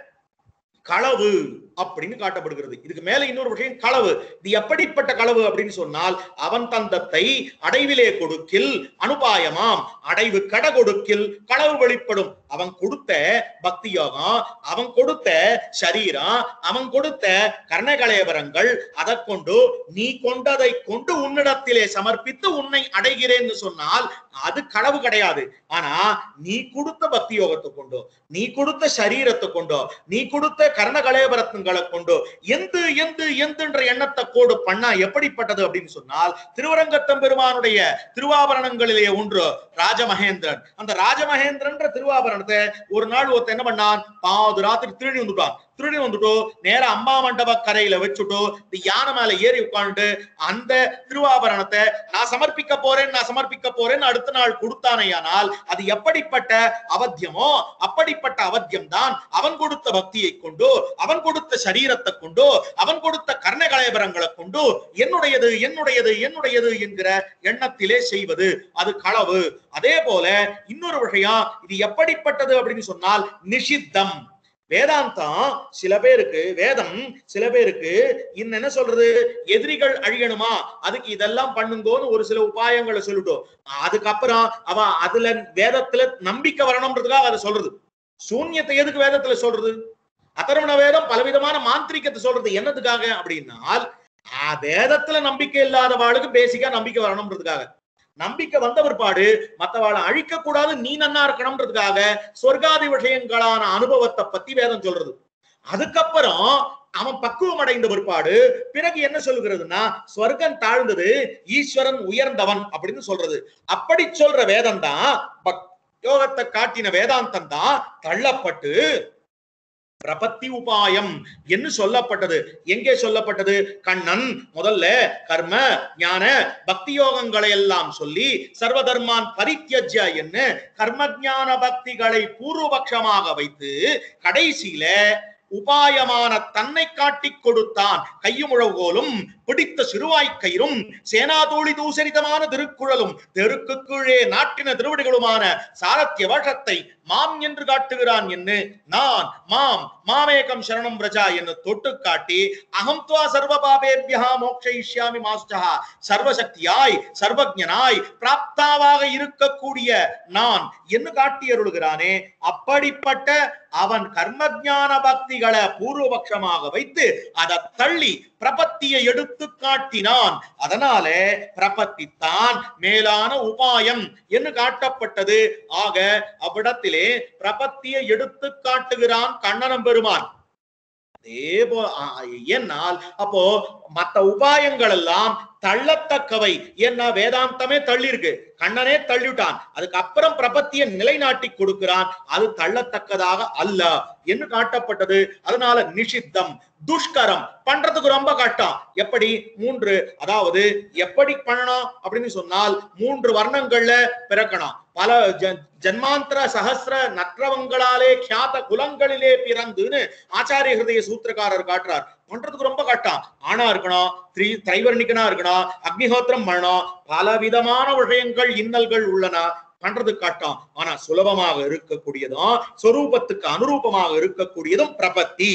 களவு அப்படின்னு காட்டப்படுகிறது இதுக்கு மேல இன்னொரு விஷயம் களவு இது எப்படிப்பட்ட களவு அப்படின்னு சொன்னால் அவன் தந்தத்தை அடைவிலே கொடுக்கில் அனுபாயமாம் அடைவு கட கொடுக்கில் களவு வெளிப்படும் அவன் கொடுத்த பக்தி யோகம் அவன் கொடுத்த சரீரம் அவன் கொடுத்த கர்ணகலேபரங்கள் அதை கொண்டு நீ கொண்டதை கொண்டு உன்னிடத்திலே சமர்ப்பித்து உன்னை அடைகிறேன்னு சொன்னால் அது களவு கிடையாது ஆனா நீ கொடுத்த பக்தி யோகத்தை கொண்டோ நீ கொடுத்த சரீரத்தை கொண்டோ நீ கொடுத்த கர்ணகலேபரத்துங்களை கொண்டோ எந்து எந்து எந்துன்ற எண்ணத்தை கோடு பண்ணா எப்படிப்பட்டது அப்படின்னு சொன்னால் திருவரங்கத்தம் பெருமானுடைய திருவாபரணங்களிலே ஒன்று ராஜமகேந்திரன் அந்த ராஜமகேந்திரன்ற திருவாபரணத்தை ஒரு நாள் ஒருத்தன் என்ன பண்ணான் பாது ராத்திரி திருடி வந்துட்டான் திருடி வந்துட்டோ நேரா அம்மா மண்டப கரையில வச்சுட்டோ இந்த யானை மேல ஏறி உட்காந்துட்டு அந்த திருவாபரணத்தை நான் சமர்ப்பிக்க போறேன் நான் சமர்ப்பிக்க போறேன்னு அடுத்த நாள் கொடுத்தானேயானால் அது எப்படிப்பட்ட அவத்தியமோ அப்படிப்பட்ட அவத்தியம் தான் அவன் கொடுத்த பக்தியை கொண்டு அவன் கொடுத்த சரீரத்தை கொண்டு அவன் கொடுத்த கர்ணகலேபரங்களை கொண்டு என்னுடையது என்னுடையது என்னுடையது என்கிற எண்ணத்திலே செய்வது அது களவு அதே போல இன்னொரு விஷயம் இது எப்படிப்பட்டது அப்படின்னு சொன்னால் நிஷித்தம் வேதாந்தம் சில பேருக்கு வேதம் சில பேருக்கு இன்னும் என்ன சொல்றது எதிரிகள் அழியணுமா அதுக்கு இதெல்லாம் பண்ணுங்கோன்னு ஒரு சில உபாயங்களை சொல்லிட்டோம் அதுக்கப்புறம் அவ அதுல வேதத்துல நம்பிக்கை வரணும்ன்றதுக்காக அதை சொல்றது சூன்யத்தை எதுக்கு வேதத்துல சொல்றது அதர்வண வேதம் பலவிதமான மாந்திரிகத்தை சொல்றது என்னதுக்காக அப்படின்னால் ஆஹ் வேதத்துல நம்பிக்கை இல்லாதவாளுக்கு பேசிக்கா நம்பிக்கை வரணும்ன்றதுக்காக நம்பிக்கை வந்த பிற்பாடு மத்தவாளை அழிக்க கூடாது நீ நன்னா இருக்கணும்ன்றதுக்காக சொர்க்காதி விஷயங்களான அனுபவத்தை பத்தி வேதம் சொல்றது அதுக்கப்புறம் அவன் பக்குவம் அடைந்த பிற்பாடு பிறகு என்ன சொல்லுகிறதுனா ஸ்வர்க்கம் தாழ்ந்தது ஈஸ்வரன் உயர்ந்தவன் அப்படின்னு சொல்றது அப்படி சொல்ற வேதம் தான் பக்- யோகத்தை காட்டின வேதாந்தம் தான் தள்ளப்பட்டு பிரபத்தி உபாயம் என்று சொல்லப்பட்டது எங்கே சொல்லப்பட்டது கண்ணன் முதல்ல கர்ம ஞான பக்தி யோகங்களை எல்லாம் சொல்லி சர்வதர்மான் பரித்தியஜ்ய என்ன கர்ம ஞான பக்திகளை பூர்வபக்ஷமாக வைத்து கடைசியில உபாயமான தன்னை காட்டிக் கொடுத்தான் கையுமுழகோலும் பிடித்த சிறுவாய்க்கயிறும் சேனாதோழி தூசரிதமான திருக்குழலும் தெருக்கு கீழே நாட்டின திருவடிகளுமான சாரத்திய வருஷத்தை மாம் என்று காட்டுகிறான் என்று நான் மாம் மாமேகம் சரணம் பிரஜா என்று தொட்டு காட்டி அகம் துவா சர்வ பாபேபியா மோக்ஷயிஷ்யாமி மாஸ்டா சர்வசக்தியாய் சர்வஜனாய் பிராப்தாவாக இருக்கக்கூடிய நான் என்று காட்டியருளுகிறானே அப்படிப்பட்ட அவன் கர்மஜான பக்திகளை பூர்வபக்ஷமாக வைத்து அதை தள்ளி பிரபத்தியை எடுத்து காட்டினான் அதனால பிரபத்தி தான் மேலான உபாயம் என்று காட்டப்பட்டது ஆக அவ்விடத்திலே பிரபத்தியை எடுத்து காட்டுகிறான் கண்ணனம் பெருமான் அதே போ ஆ, என்னால் அப்போ மத்த உபாயங்கள் எல்லாம் தள்ளத்தக்கவை ஏன்னா வேதாந்தமே தள்ளி இருக்கு கண்ணனே தள்ளிவிட்டான் அதுக்கப்புறம் பிரபத்தியை நிலைநாட்டி கொடுக்கிறான் அது தள்ளத்தக்கதாக அல்ல என்று காட்டப்பட்டது அதனால நிஷித்தம் துஷ்கரம் பண்றதுக்கு ரொம்ப கஷ்டம் எப்படி மூன்று அதாவது எப்படி பண்ணணும் அப்படின்னு சொன்னால் மூன்று வர்ணங்கள்ல பிறக்கணும் பல ஜ- ஜன்மாந்தர சகசிர நற்றவங்களாலே கியாத குலங்களிலே பிறந்துன்னு ஆச்சாரிய ஹிருதய சூத்திரக்காரர் காட்டுறார் பண்றதுக்கு ரொம்ப கஷ்டம் ஆணா இருக்கணும் த்ரீ திரைவர்ணிக்கனா இருக்கணும் அக்னிஹோத்திரம் பண்ணணும் பல விதமான விஷயங்கள் இன்னல்கள் உள்ளன பண்றது கஷ்டம் ஆனா சுலபமாக இருக்கக்கூடியதும் சொரூபத்துக்கு அனுரூபமாக இருக்கக்கூடியதும் பிரபத்தி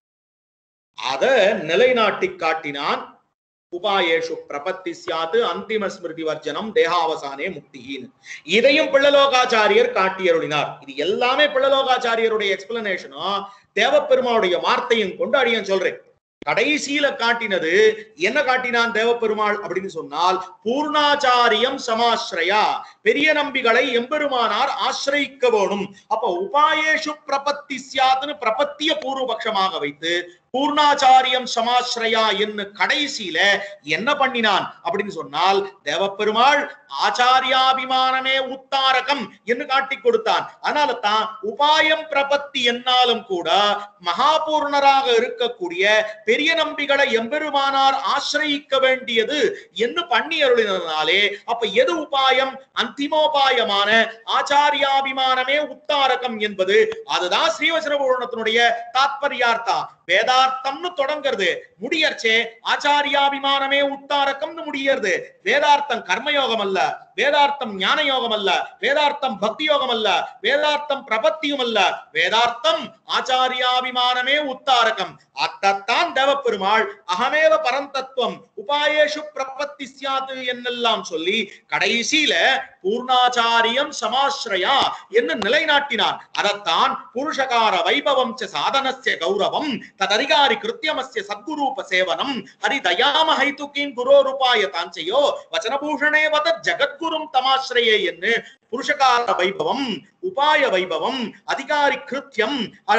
அத நிலைநாட்டி காட்டினான் உபாயேஷு பிரபத்தி சியாத்து அந்திம ஸ்மிருதி வர்ஜனம் தேகாவசானே முக்தியின் இதையும் பிள்ளலோகாச்சாரியர் காட்டியருளினார் இது எல்லாமே பிள்ளலோகாச்சாரியருடைய எக்ஸ்பிளனேஷனும் தேவப்பெருமாளுடைய வார்த்தையும் கொண்டு அடியன் சொல்றேன் கடைசியில காட்டினது என்ன காட்டினான் தேவப்பெருமாள் அப்படின்னு சொன்னால் பூர்ணாச்சாரியம் சமாஸ்ரயா பெரிய நம்பிகளை எம்பெருமானார் ஆசிரயிக்க வேணும் அப்ப உபாயேஷு பிரபத்தி சியாத்துன்னு பிரபத்திய பூர்வபக்ஷமாக வைத்து பூர்ணாச்சாரியம் சமாஸ்ரயா என்று கடைசியில என்ன பண்ணினான் அப்படின்னு சொன்னால் தேவப்பெருமாள் ஆச்சாரியாபிமானமே உத்தாரகம் என்று காட்டி கொடுத்தான் அதனால தான் உபாயம் பிரபத்தி என்னாலும் கூட மகாபூர்ணராக இருக்கக்கூடிய பெரிய நம்பிகளை எம்பெருமானார் ஆசிரயிக்க வேண்டியது என்று பண்ணி அருளினதுனாலே அப்ப எது உபாயம் அந்திமோபாயமான ஆச்சாரியாபிமானமே உத்தாரகம் என்பது அதுதான் ஸ்ரீவசன பூரணத்தினுடைய தாத்பரியார்த்தா வேதார்த்தம்னு தொடங்கிறது முடியர்ச்சே ஆச்சாரியாபிமானமே உத்தாரகம்னு முடியறது வேதார்த்தம் கர்மயோகம் அல்ல வேதார்த்தம் ஞான யோகம் அல்ல வேதார்த்தம் பக்தி யோகம் அல்ல வேதார்த்தம் பிரபத்தியும் அல்ல வேதார்த்தம் ஆச்சாரியாபிமானமே உத்தாரகம் அத்தத்தான் தேவப்பெருமாள் அகமேவ பரந்தத்துவம் உபாயேஷு பிரபத்தி சியாது என்னெல்லாம் சொல்லி கடைசியில பூர்ணாச்சாரியம் சமாஸ்ரயா என்று நிலைநாட்டினான் அதத்தான் புருஷகார வைபவம் ச சாதனஸ்ய கௌரவம் ததரிகாரி கிருத்தியமஸ்ய சத்குரூப சேவனம் ஹரி தயாம ஹைதுக்கின் குரோருபாய தாஞ்சையோ வச்சனபூஷணே வத ஜகத்குரும் தமாஸ்ரயே என்று புருஷகார வைபவம் உபாய வைபவம் அதிகாரி கிருத்தியம் அ-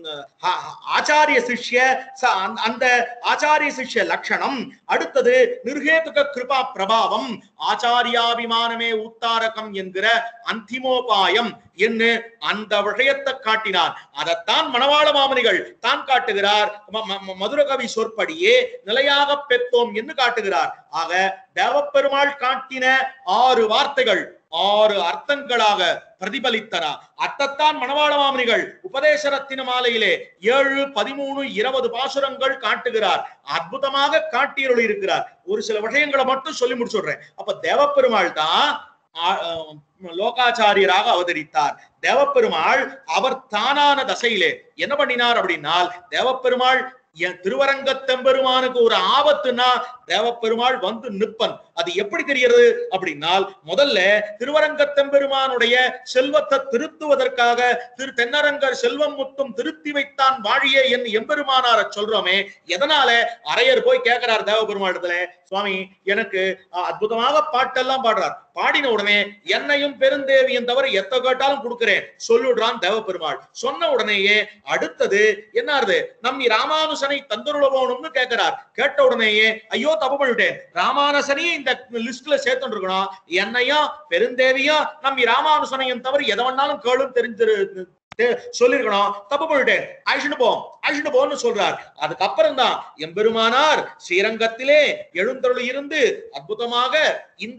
அ- ஆச்சாரிய சிஷ்ய ச- அந்த- அந்த ஆச்சாரிய சிஷ்ய லட்சணம் அடுத்தது நிர்ஹேதுக கிருபா பிரபாவம் ஆச்சாரியாபிமானமே உத்தாரகம் என்கிற அந்திமோபாயம் என்று அந்த விஷயத்தை காட்டினார் அதைத்தான் மணவாள மாமனிகள் தான் காட்டுகிறார் ம- ம- மதுரகவி சொற்படியே நிலையாக பெற்றோம் என்று காட்டுகிறார் ஆக தேவப்பெருமாள் காட்டின ஆறு வார்த்தைகள் ஆறு அர்த்தங்களாக பிரதிபலித்தன அத்தத்தான் மணவாள மாமனிகள் உபதேச ரத்தின மாலையிலே ஏழு பதிமூணு இருபது பாசுரங்கள் காட்டுகிறார் அற்புதமாக காட்டியருள் இருக்கிறார் ஒரு சில விஷயங்களை மட்டும் சொல்லி முடிச்சுடுறேன் அப்ப தேவப்பெருமாள் தான் ஆ- ஆஹ் லோகாச்சாரியராக அவதரித்தார் தேவப்பெருமாள் அவர் தானான தசையிலே என்ன பண்ணினார் அப்படின்னால் தேவப்பெருமாள் என் திருவரங்கத்தெம்பெருமானுக்கு ஒரு ஆபத்துனா தேவப்பெருமாள் வந்து நிற்பன் அது எப்படி தெரிகிறது அப்படின்னால் முதல்ல திருவரங்கத்தெம்பெருமானுடைய செல்வத்தை திருத்துவதற்காக திரு தென்னரங்கர் செல்வம் முத்தும் திருத்தி வைத்தான் வாழியே என் எம்பெருமானார சொல்றோமே எதனால அரையர் போய் கேட்கிறார் தேவபெருமானிடத்துல சுவாமி எனக்கு அஹ், அற்புதமாக பாட்டெல்லாம் பாடுறார் பாடின உடனே என்னையும் பெருந்தேவியும் தவிர எத்த கேட்டாலும் கொடுக்கிறேன் சொல்லுடுறான் தேவபெருமாள் சொன்ன உடனேயே அடுத்தது என்னாருது நம்மி ராமானுசனை தந்துருள போகணும்னு கேட்கிறார் கேட்ட உடனேயே ஐயோ தப்பு பண்ணிட்டேன் ராமானுசனையும் இந்த லிஸ்ட்ல சேர்த்து இருக்கணும் என்னையும் பெருந்தேவியும் நம்மி ராமானுசனையும் தவிர எதை வேணாலும் கேளும் தெரிஞ்சிரு தெ- சொல்லிருக்கணும் தப்பு பண்ணிட்டேன் அழிச்சுட்டு போ அழிச்சுட்டு போன்னு சொல்றார் அதுக்கப்புறம் தான் எம்பெருமானார் ஸ்ரீரங்கத்திலே எழுந்தருள் இருந்து அற்புதமாக இந்த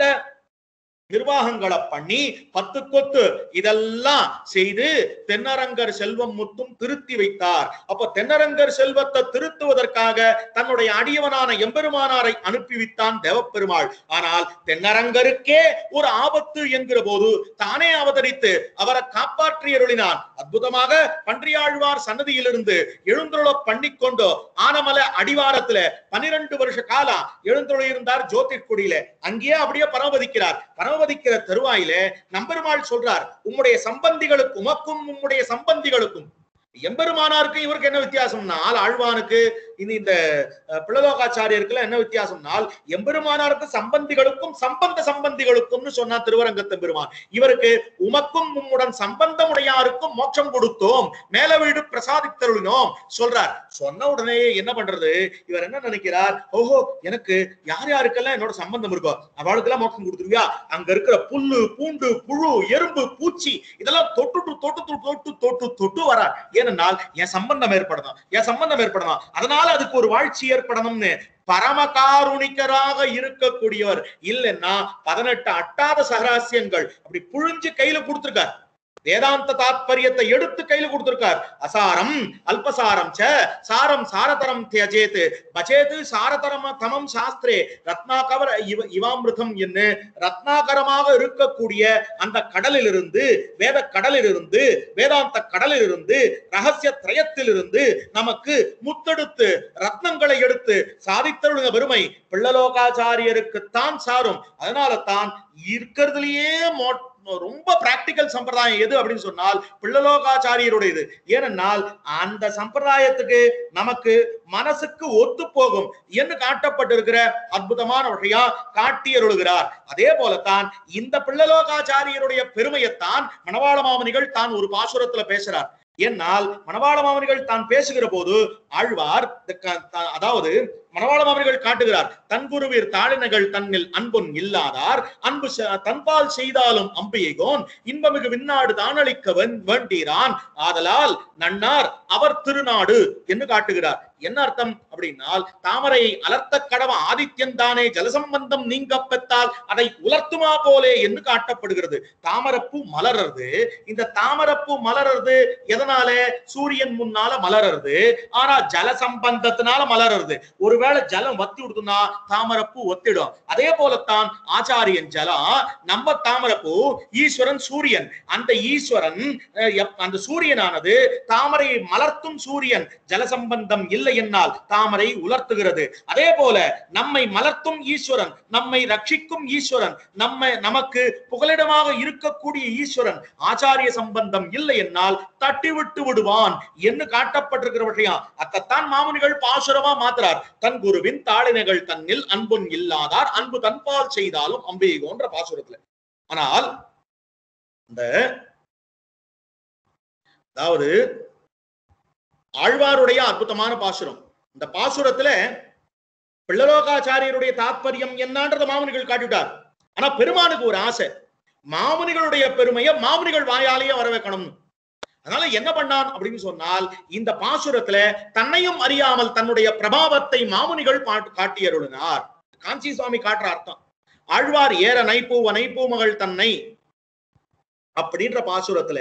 நிர்வாகங்களை பண்ணி பத்து கொத்து இதெல்லாம் செய்து தென்னரங்கர் செல்வம் முத்தும் திருத்தி வைத்தார் அப்ப தென்னரங்கர் செல்வத்தை திருத்துவதற்காக தன்னுடைய அடியவனான எம்பெருமானாரை அனுப்பி வைத்தான் தேவப்பெருமாள் ஆனால் தென்னரங்கருக்கே ஒரு ஆபத்து என்கிற போது தானே அவதரித்து அவரை காப்பாற்றி அருளினான் அற்புதமாக பன்றியாழ்வார் சன்னதியிலிருந்து எழுந்துருள பண்ணிக்கொண்டு ஆனமலை அடிவாரத்துல பன்னிரண்டு வருஷ காலம் எழுந்துருள இருந்தார் ஜோதிர்குடியில அங்கேயே அப்படியே பரமபதிக்கிறார் பரமபதிக்கிற தருவாயில நம்பெருமாள் சொல்றார் உம்முடைய சம்பந்திகளுக்கும் உமக்கும் உம்முடைய சம்பந்திகளுக்கும் எம்பெருமானாருக்கு இவருக்கு என்ன வித்தியாசம்னால் ஆழ்வானுக்கு இந்த இந்த அஹ், பிள்ளலோகாச்சாரியருக்கு என்ன வித்தியாசம்னால் எம்பெருமானாருக்கு சம்பந்திகளுக்கும் சம்பந்த சம்பந்திகளுக்கும்னு சொன்னா திருவரங்கத்தம் பெருமான் இவருக்கு உமக்கும் உம்முடன் சம்பந்தமுடையாருக்கும் மோட்சம் கொடுத்தோம் மேல வீடு பிரசாதித்தருளினோம் சொல்றார் சொன்ன உடனே என்ன பண்றது இவர் என்ன நினைக்கிறார் ஓஹோ எனக்கு யார் யாருக்கெல்லாம் என்னோட சம்பந்தம் இருக்கோ அவளுக்கெல்லாம் மோட்சம் கொடுத்துருவியா அங்க இருக்கிற புல்லு பூண்டு புழு எறும்பு பூச்சி இதெல்லாம் தொட்டு தொட்டு தொட்டு தொட்டு தொட்டு தொட்டு வரார் ஏனென்றால் என் சம்பந்தம் ஏற்படணும் என் சம்பந்தம் ஏற்படணும் அதனால அதுக்கு ஒரு வாழ்ச்சி ஏற்படணும்னு பரமகாருணிகராக இருக்கக்கூடியவர் இல்லைன்னா பதினெட்டு அட்டாத சகராசியங்கள் அப்படி புழிஞ்சு கையில கொடுத்திருக்கார் வேதாந்த தாத்பரியத்தை எடுத்து கையில கொடுத்திருக்கார் அசாரம் அல்பசாரம் ச சாரம் சாரதரம் தியஜேத் பச்சேது சாரதரம் தமம் சாஸ்திரே ரத்னாகர இவ இவாமிருதம் என்று ரத்னாகரமாக இருக்கக்கூடிய அந்த கடலிலிருந்து வேத கடலிலிருந்து வேதாந்த கடலிலிருந்து ரகசிய திரயத்திலிருந்து நமக்கு முத்தெடுத்து ரத்னங்களை எடுத்து சாதித்தருளுங்க பெருமை பிள்ளலோகாச்சாரியருக்கு தான் சாரும் அதனால தான் இருக்கிறதுலயே மோ ரொம்ப பிராக்டிக்கல் சம்பிரதாயம் எது அப்படின்னு சொன்னால் பிள்ளலோகாச்சாரியருடையது ஏனென்றால் அந்த சம்பிரதாயத்துக்கு நமக்கு மனசுக்கு ஒத்து போகும் என்று காட்டப்பட்டிருக்கிற அற்புதமான வகையா காட்டியருளுகிறார் அதே போலத்தான் இந்த பிள்ளலோகாச்சாரியருடைய பெருமையைத்தான் மணவாள மாமனிகள் தான் ஒரு பாசுரத்துல பேசுறார் என்னால் மணவாள மாமனிகள் தான் பேசுகிற போது ஆழ்வார் இந்த க- த- அதாவது மணவாள மாமனிகள் காட்டுகிறார் தன் குருவீர் தாளினகள் தன்னில் அன்பும் இல்லாதார் அன்பு செ- தன்பால் செய்தாலும் அம்பியைகோன் இன்பமிகு விண்ணாடு தானளிக்க வேண்- வேண்டீரான் ஆதலால் நன்னார் அவர் திருநாடு என்று காட்டுகிறார் என்ன அர்த்தம் அப்படின்னால் தாமரையை அலர்த்த கடவ ஆதித்யன் தானே ஜலசம்பந்தம் நீங்க பெற்றால் அதை உலர்த்துமா போலே என்று காட்டப்படுகிறது தாமரப்பூ மலர்றது இந்த தாமரப்பூ மலர்றது எதனால சூரியன் முன்னால மலர்றது ஆனா ஜல சம்பந்தத்தினால மலர்றது ஒருவேளை ஜலம் வத்தி விடுதுன்னா தாமரப்பூ ஒத்திடும் அதே போலத்தான் ஆச்சாரியன் ஜலம் நம்ம தாமரப்பூ ஈஸ்வரன் சூரியன் அந்த ஈஸ்வரன் அஹ், எப்- அந்த சூரியனானது தாமரையை மலர்த்தும் சூரியன் ஜலசம்பந்தம் இல்லை என்னால் தாமரை உலர்த்துகிறது அதே போல நம்மை மலர்த்தும் ஈஸ்வரன் நம்மை ரட்சிக்கும் ஈஸ்வரன் நம்ம நமக்கு புகலிடமாக இருக்கக்கூடிய ஈஸ்வரன் ஆச்சாரிய சம்பந்தம் இல்லை என்னால் தட்டி விட்டு விடுவான் என்று காட்டப்பட்டிருக்கிற விஷயம் அத்தத்தான் மாமுனிகள் பாசுரமா மாத்துறார் தன் குருவின் தாளினைகள் தன்னில் அன்பும் இல்லாதார் அன்பு தன்பால் செய்தாலும் அம்பிகோன்ற பாசுரத்துல ஆனால் இந்த அதாவது ஆழ்வாருடைய அற்புதமான பாசுரம் இந்த பாசுரத்துல பிள்ளலோகாச்சாரியருடைய தாத்பரியம் என்னன்றத மாமுனிகள் காட்டிவிட்டார் ஆனா பெருமானுக்கு ஒரு ஆசை மாமுனிகளுடைய பெருமையை மாமுனிகள் வாயாலேயே வர வைக்கணும் அதனால என்ன பண்ணான் அப்படின்னு சொன்னால் இந்த பாசுரத்துல தன்னையும் அறியாமல் தன்னுடைய பிரபாவத்தை மாமுனிகள் பாட்டு காட்டியருளினார் காஞ்சி சுவாமி காட்டுற அர்த்தம் ஆழ்வார் ஏற நைப்பூவ நைப்பூமகள் தன்னை அப்படின்ற பாசுரத்துல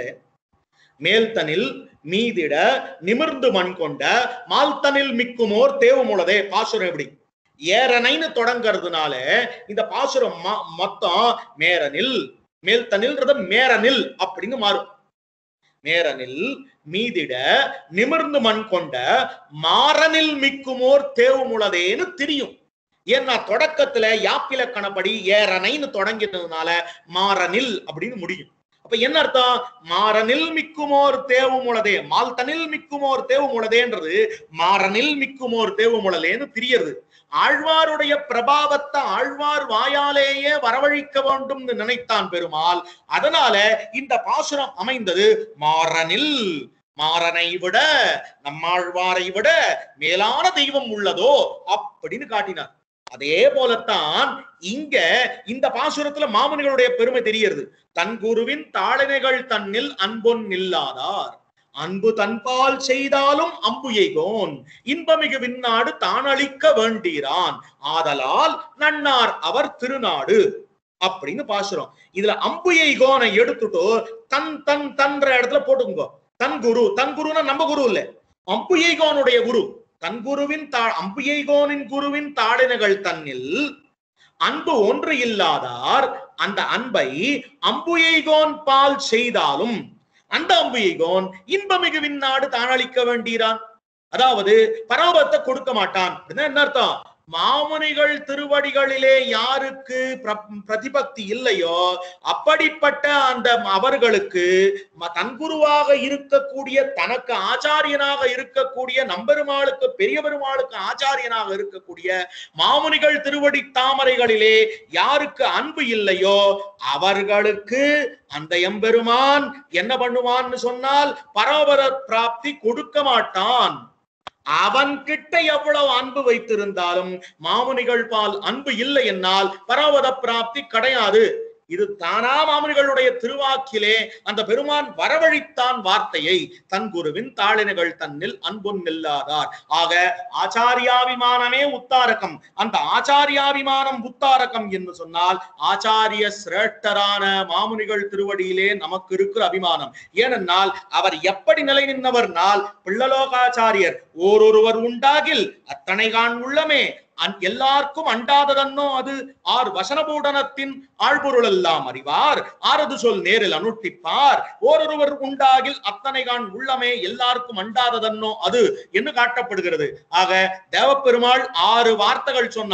மேல்தனில் மீதிட நிமிர்ந்து மண் கொண்ட மால்தனில் மிக்குமோர் தேவமுளதே பாசுரம் எப்படி ஏறனைன்னு தொடங்கிறதுனால இந்த பாசுரம் ம- மொத்தம் மேரனில் மேல்தனில்ன்றது மேரனில் அப்படின்னு மாறும் மேரனில் மீதிட நிமிர்ந்து மண் கொண்ட மாறனில் மிக்குமோர் தேவமுளதேன்னு தெரியும் ஏன்னா தொடக்கத்துல யாப்பிலக்கணப்படி ஏறனைன்னு தொடங்கினதுனால மாறனில் அப்படின்னு முடியும் அப்ப என்ன அர்த்தம் மாறனில் மிக்குமோர் தேவுமுளதே மால்தனில் மிக்குமோர் தேவுமுளதேன்றது மாறனில் மிக்குமோர் தேவுமுளலேன்னு தெரியறது ஆழ்வாருடைய பிரபாவத்தை ஆழ்வார் வாயாலேயே வரவழைக்க வேண்டும்னு நினைத்தான் பெருமாள் அதனால இந்த பாசுரம் அமைந்தது மாறனில் மாறனை விட நம்மாழ்வாரை விட மேலான தெய்வம் உள்ளதோ அப்படின்னு காட்டினார் அதே போலத்தான் இங்க இந்த பாசுரத்துல மாமுனிகளுடைய பெருமை தெரியறது தன் குருவின் தாளினைகள் தன்னில் அன்பொன் இல்லாதார் அன்பு தன்பால் செய்தாலும் அம்பு எய்கோன் இன்பமிகு விண்ணாடு தானளிக்க வேண்டீரான் ஆதலால் நன்னார் அவர் திருநாடு அப்படின்னு பாசுறோம் இதுல அம்பு எய்கோனை எடுத்துட்டு தன் தன் தன்ற இடத்துல போட்டுக்கோங்க தன் குரு தன் குருன்னா நம்ம குரு இல்ல அம்பு எய்கோனுடைய குரு தன் குருவின் தா அம்பியைகோனின் குருவின் தாளினைகள் தன்னில் அன்பு ஒன்று இல்லாதார் அந்த அன்பை அம்புயைகோன் பால் செய்தாலும் அந்த அம்புயைகோன் இன்பமிகு விண்ணாடு தானளிக்க வேண்டீரான் அதாவது பரவத்தை கொடுக்க மாட்டான் அப்படின்னா என்ன அர்த்தம் மாமுனிகள் திருவடிகளிலே யாருக்கு பிர- பிரதிபக்தி இல்லையோ அப்படிப்பட்ட அந்த அவர்களுக்கு ம- தன் குருவாக இருக்கக்கூடிய தனக்கு ஆச்சாரியனாக இருக்கக்கூடிய நம்பெருமாளுக்கு பெரிய பெருமாளுக்கு ஆச்சாரியனாக இருக்கக்கூடிய மாமுனிகள் திருவடி தாமரைகளிலே யாருக்கு அன்பு இல்லையோ அவர்களுக்கு அந்த எம்பெருமான் என்ன பண்ணுவான்னு சொன்னால் பரவர பிராப்தி கொடுக்க மாட்டான் அவன் கிட்ட எவ்வளவு அன்பு வைத்திருந்தாலும் மாமுனிகள் பால் அன்பு இல்லை என்னால் பரவத பிராப்தி கிடையாது இது தானா மாமுனிகளுடைய திருவாக்கிலே அந்த பெருமான் வரவழைத்தான் வார்த்தையை தன் குருவின் தாளினைகள் தன்னில் அன்பும் நில்லாதார் ஆக ஆச்சாரியாபிமானமே உத்தாரகம் அந்த ஆச்சாரியாபிமானம் உத்தாரகம் என்று சொன்னால் ஆச்சாரிய சிரேஷ்டரான மாமுனிகள் திருவடியிலே நமக்கு இருக்கிற அபிமானம் ஏனென்றால் அவர் எப்படி நிலை நின்றவர்னால் பிள்ளலோகாச்சாரியர் ஓரொருவர் உண்டாகில் அத்தனை காண் உள்ளமே அன் எல்லாருக்கும் அண்டாததன்னோ அது ஆர் வசனபூடனத்தின் ஆழ்பொருள் எல்லாம் அறிவார் ஆரது சொல் நேரில் அனுஷ்டிப்பார் ஓரொருவர் உண்டாகில் அத்தனை காண் உள்ளமே எல்லாருக்கும் அண்டாததன்னோ அது என்று காட்டப்படுகிறது ஆக தேவப்பெருமாள் ஆறு வார்த்தைகள் சொன்னான்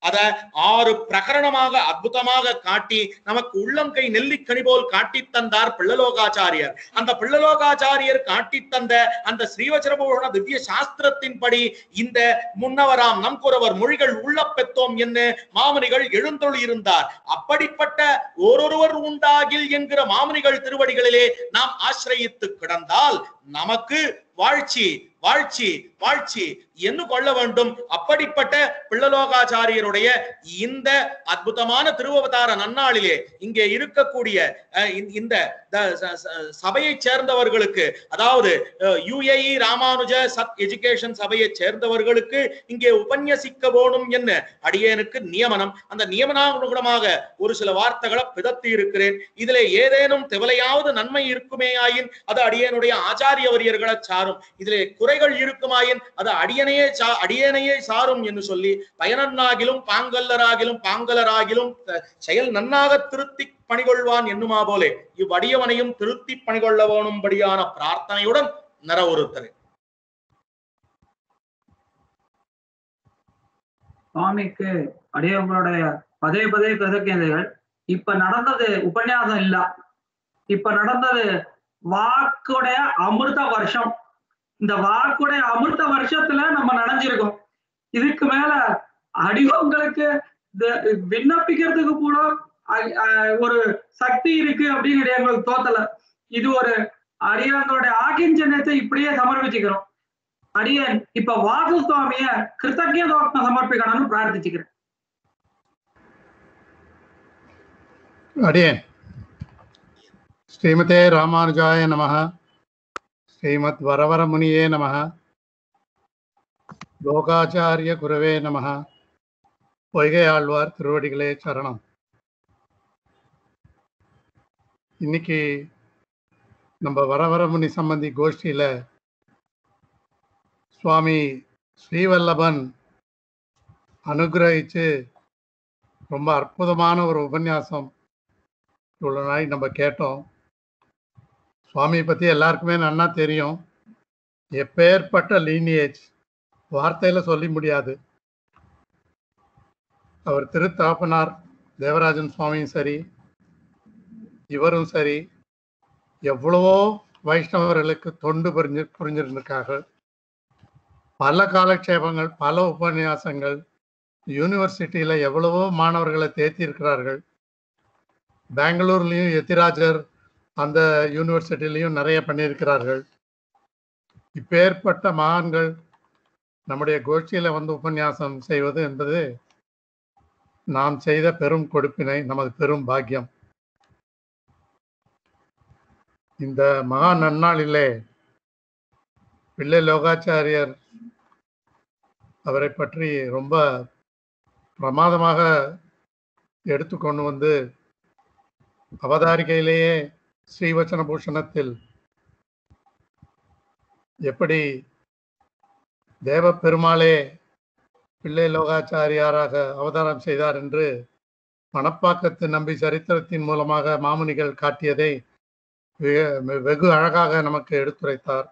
அத ஆறு பிரகரணமாக அற்புதமாக காட்டி நமக்கு உள்ளம் கை நெல்லிக்கனி போல் காட்டி தந்தார் பிள்ளலோகாச்சாரியர் அந்த பிள்ளலோகாச்சாரியர் காட்டி தந்த அந்த ஸ்ரீவச்சரபூஷண திவ்ய சாஸ்திரத்தின்படி இந்த முன்னவராம் நம் குறவர் மொழிகள் உள்ள பெத்தோம் என்ன மாமனிகள் எழுந்தொழி இருந்தார் அப்படிப்பட்ட ஓரொருவர் உண்டாகில் என்கிற மாமனிகள் திருவடிகளிலே நாம் ஆசிரயித்து கிடந்தால் நமக்கு வாழ்ச்சி வாழ்ச்சி வாழ்ச்சி என்று கொள்ள வேண்டும் அப்படிப்பட்ட பிள்ளலோகாச்சாரியருடைய இந்த அற்புதமான திருவவதார நன்னாளிலே இங்கே இருக்கக்கூடிய அஹ், இந்த- இந்த த- ச- ச- சபையைச் சேர்ந்தவர்களுக்கு அதாவது யுஏஇ ராமானுஜ சத் எஜுகேஷன் சபையைச் சேர்ந்தவர்களுக்கு இங்கே உபன்யசிக்க வேணும் என்ன அடியேனுக்கு நியமனம் அந்த நியமனானுகுணமாக ஒரு சில வார்த்தைகளை பிதத்தி இருக்கிறேன் இதிலே ஏதேனும் திவலையாவது நன்மை இருக்குமேயாயின் அது அடியேனுடைய ஆச்சாரிய வரியர்களை சாரும் இதிலே குறைகள் இருக்குமாயின் அது அடியனையே சா- அடியேனையே சாரும் என்று சொல்லி பயனன்னாகிலும் பாங்கல்லராகிலும் பாங்கலராகிலும் த- செயல் நன்னாக திருத்தி பணிகொள்வான் என்னுமா போலே இவ்வடியவனையும் திருத்தி பணிகொள்ள வேணும்படியான பிரார்த்தனையுடன் நிறவுறுத்தரு சுவாமிக்கு அடியவங்களுடைய பதே பதே கிருதஜதைகள் இப்ப நடந்தது உபன்யாசம் இல்ல இப்ப நடந்தது வாக்குடைய அமிர்த வருஷம் இந்த வாக்குடைய அமிர்த வருஷத்துல நம்ம நனைஞ்சிருக்கோம் இதுக்கு மேல அடிவங்களுக்கு இந்த- விண்ணப்பிக்கிறதுக்கு கூட அ- அ- ஒரு சக்தி இருக்கு அப்படின்னு எங்களுக்கு தோத்தல இது ஒரு அடியவங்களுடைய ஆக்கிஞ்சனத்தை இப்படியே சமர்ப்பிச்சுக்கிறோம் அடியன் இப்ப வாசு சுவாமிய கிருத்தஜதோக்ன சமர்ப்பிக்கணும்னு பிரார்த்திச்சுக்கிறேன் அடியேன் ஸ்ரீமதே ராமானுஜாய நமः ஸ்ரீமத் வரவரமுனியே நமः லோகாச்சாரிய குருவே நமः பொய்கை ஆழ்வார் திருவடிகளே சரணம் இன்னைக்கு நம்ம வரவரமுனி சம்பந்தி கோஷ்டியில சுவாமி ஸ்ரீவல்லபன் அனுகிரகிச்சு ரொம்ப அற்புதமான ஒரு உபன்யாசம் இவ்வளோ நாளைக்கு நம்ம கேட்டோம் சுவாமியை பற்றி எல்லாருக்குமே நன்னா தெரியும் எப்பேற்பட்ட லீனியேஜ் வார்த்தையில் சொல்லி முடியாது அவர் திருத்தாப்பனார் தேவராஜன் சுவாமியும் சரி இவரும் சரி எவ்வளவோ வைஷ்ணவர்களுக்கு தொண்டு புரிஞ்சு புரிஞ்சிருந்திருக்காங்க பல காலக்ஷேபங்கள் பல உபன்யாசங்கள் யூனிவர்சிட்டியில் எவ்வளவோ மாணவர்களை தேர்த்தியிருக்கிறார்கள் பெங்களூர்லேயும் எத்திராஜர் அந்த யூனிவர்சிட்டிலையும் நிறைய பண்ணியிருக்கிறார்கள் இப்பேற்பட்ட மகான்கள் நம்முடைய கோஷ்டியில் வந்து உபன்யாசம் செய்வது என்பது நாம் செய்த பெரும் கொடுப்பினை நமது பெரும் பாக்கியம் இந்த மகா நன்னாளிலே பிள்ளை லோகாச்சாரியர் அவரை பற்றி ரொம்ப பிரமாதமாக எடுத்துக்கொண்டு வந்து அவதாரிகையிலேயே ஸ்ரீவச்சன பூஷணத்தில் எப்படி தேவ பெருமாளே பிள்ளை லோகாச்சாரியாராக அவதாரம் செய்தார் என்று மணப்பாக்கத்து நம்பி சரித்திரத்தின் மூலமாக மாமுனிகள் காட்டியதை வெ- வெகு அழகாக நமக்கு எடுத்துரைத்தார்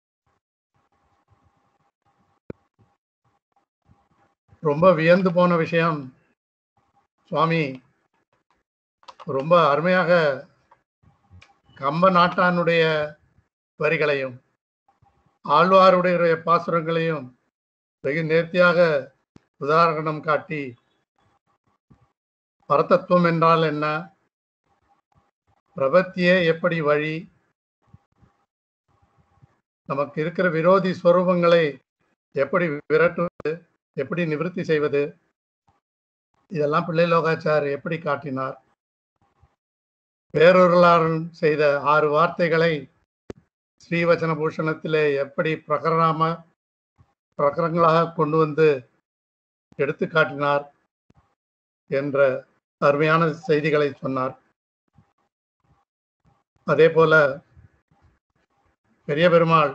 ரொம்ப வியந்து போன விஷயம் சுவாமி ரொம்ப அருமையாக கம்ப நாட்டானுடைய வரிகளையும் ஆழ்வாருடைய பாசுரங்களையும் வெகு நேர்த்தியாக உதாரணம் காட்டி பரதத்துவம் என்றால் என்ன பிரபத்தியே எப்படி வழி நமக்கு இருக்கிற விரோதி ஸ்வரூபங்களை எப்படி விரட்டுவது எப்படி நிவர்த்தி செய்வது இதெல்லாம் பிள்ளை லோகாச்சார் எப்படி காட்டினார் வேறொருளாரும் செய்த ஆறு வார்த்தைகளை ஸ்ரீவச்சன பூஷணத்திலே எப்படி பிரகரணாம பிரகரங்களாக கொண்டு வந்து எடுத்து காட்டினார் என்ற அருமையான செய்திகளை சொன்னார் அதே போல பெரிய பெருமாள்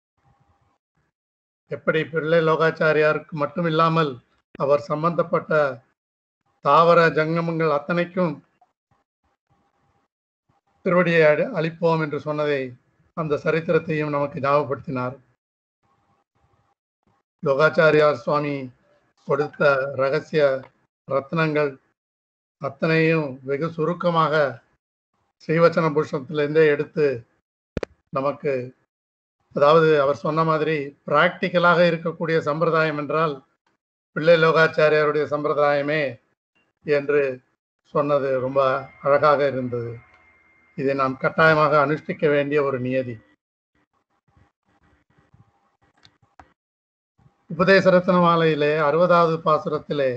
எப்படி பிள்ளை லோகாச்சாரியாருக்கு மட்டும் இல்லாமல் அவர் சம்பந்தப்பட்ட தாவர ஜங்கமங்கள் அத்தனைக்கும் திருவடியை அடி- அளிப்போம் என்று சொன்னதை அந்த சரித்திரத்தையும் நமக்கு ஞாபகப்படுத்தினார் யோகாச்சாரியார் சுவாமி கொடுத்த ரகசிய ரத்னங்கள் அத்தனையும் வெகு சுருக்கமாக ஸ்ரீவச்சன புருஷத்திலிருந்தே எடுத்து நமக்கு அதாவது அவர் சொன்ன மாதிரி பிராக்டிக்கலாக இருக்கக்கூடிய சம்பிரதாயம் என்றால் பிள்ளை லோகாச்சாரியாருடைய சம்பிரதாயமே என்று சொன்னது ரொம்ப அழகாக இருந்தது இதை நாம் கட்டாயமாக அனுஷ்டிக்க வேண்டிய ஒரு நியதி உபதேச ரத்ன மாலையிலே அறுபதாவது பாசுரத்திலே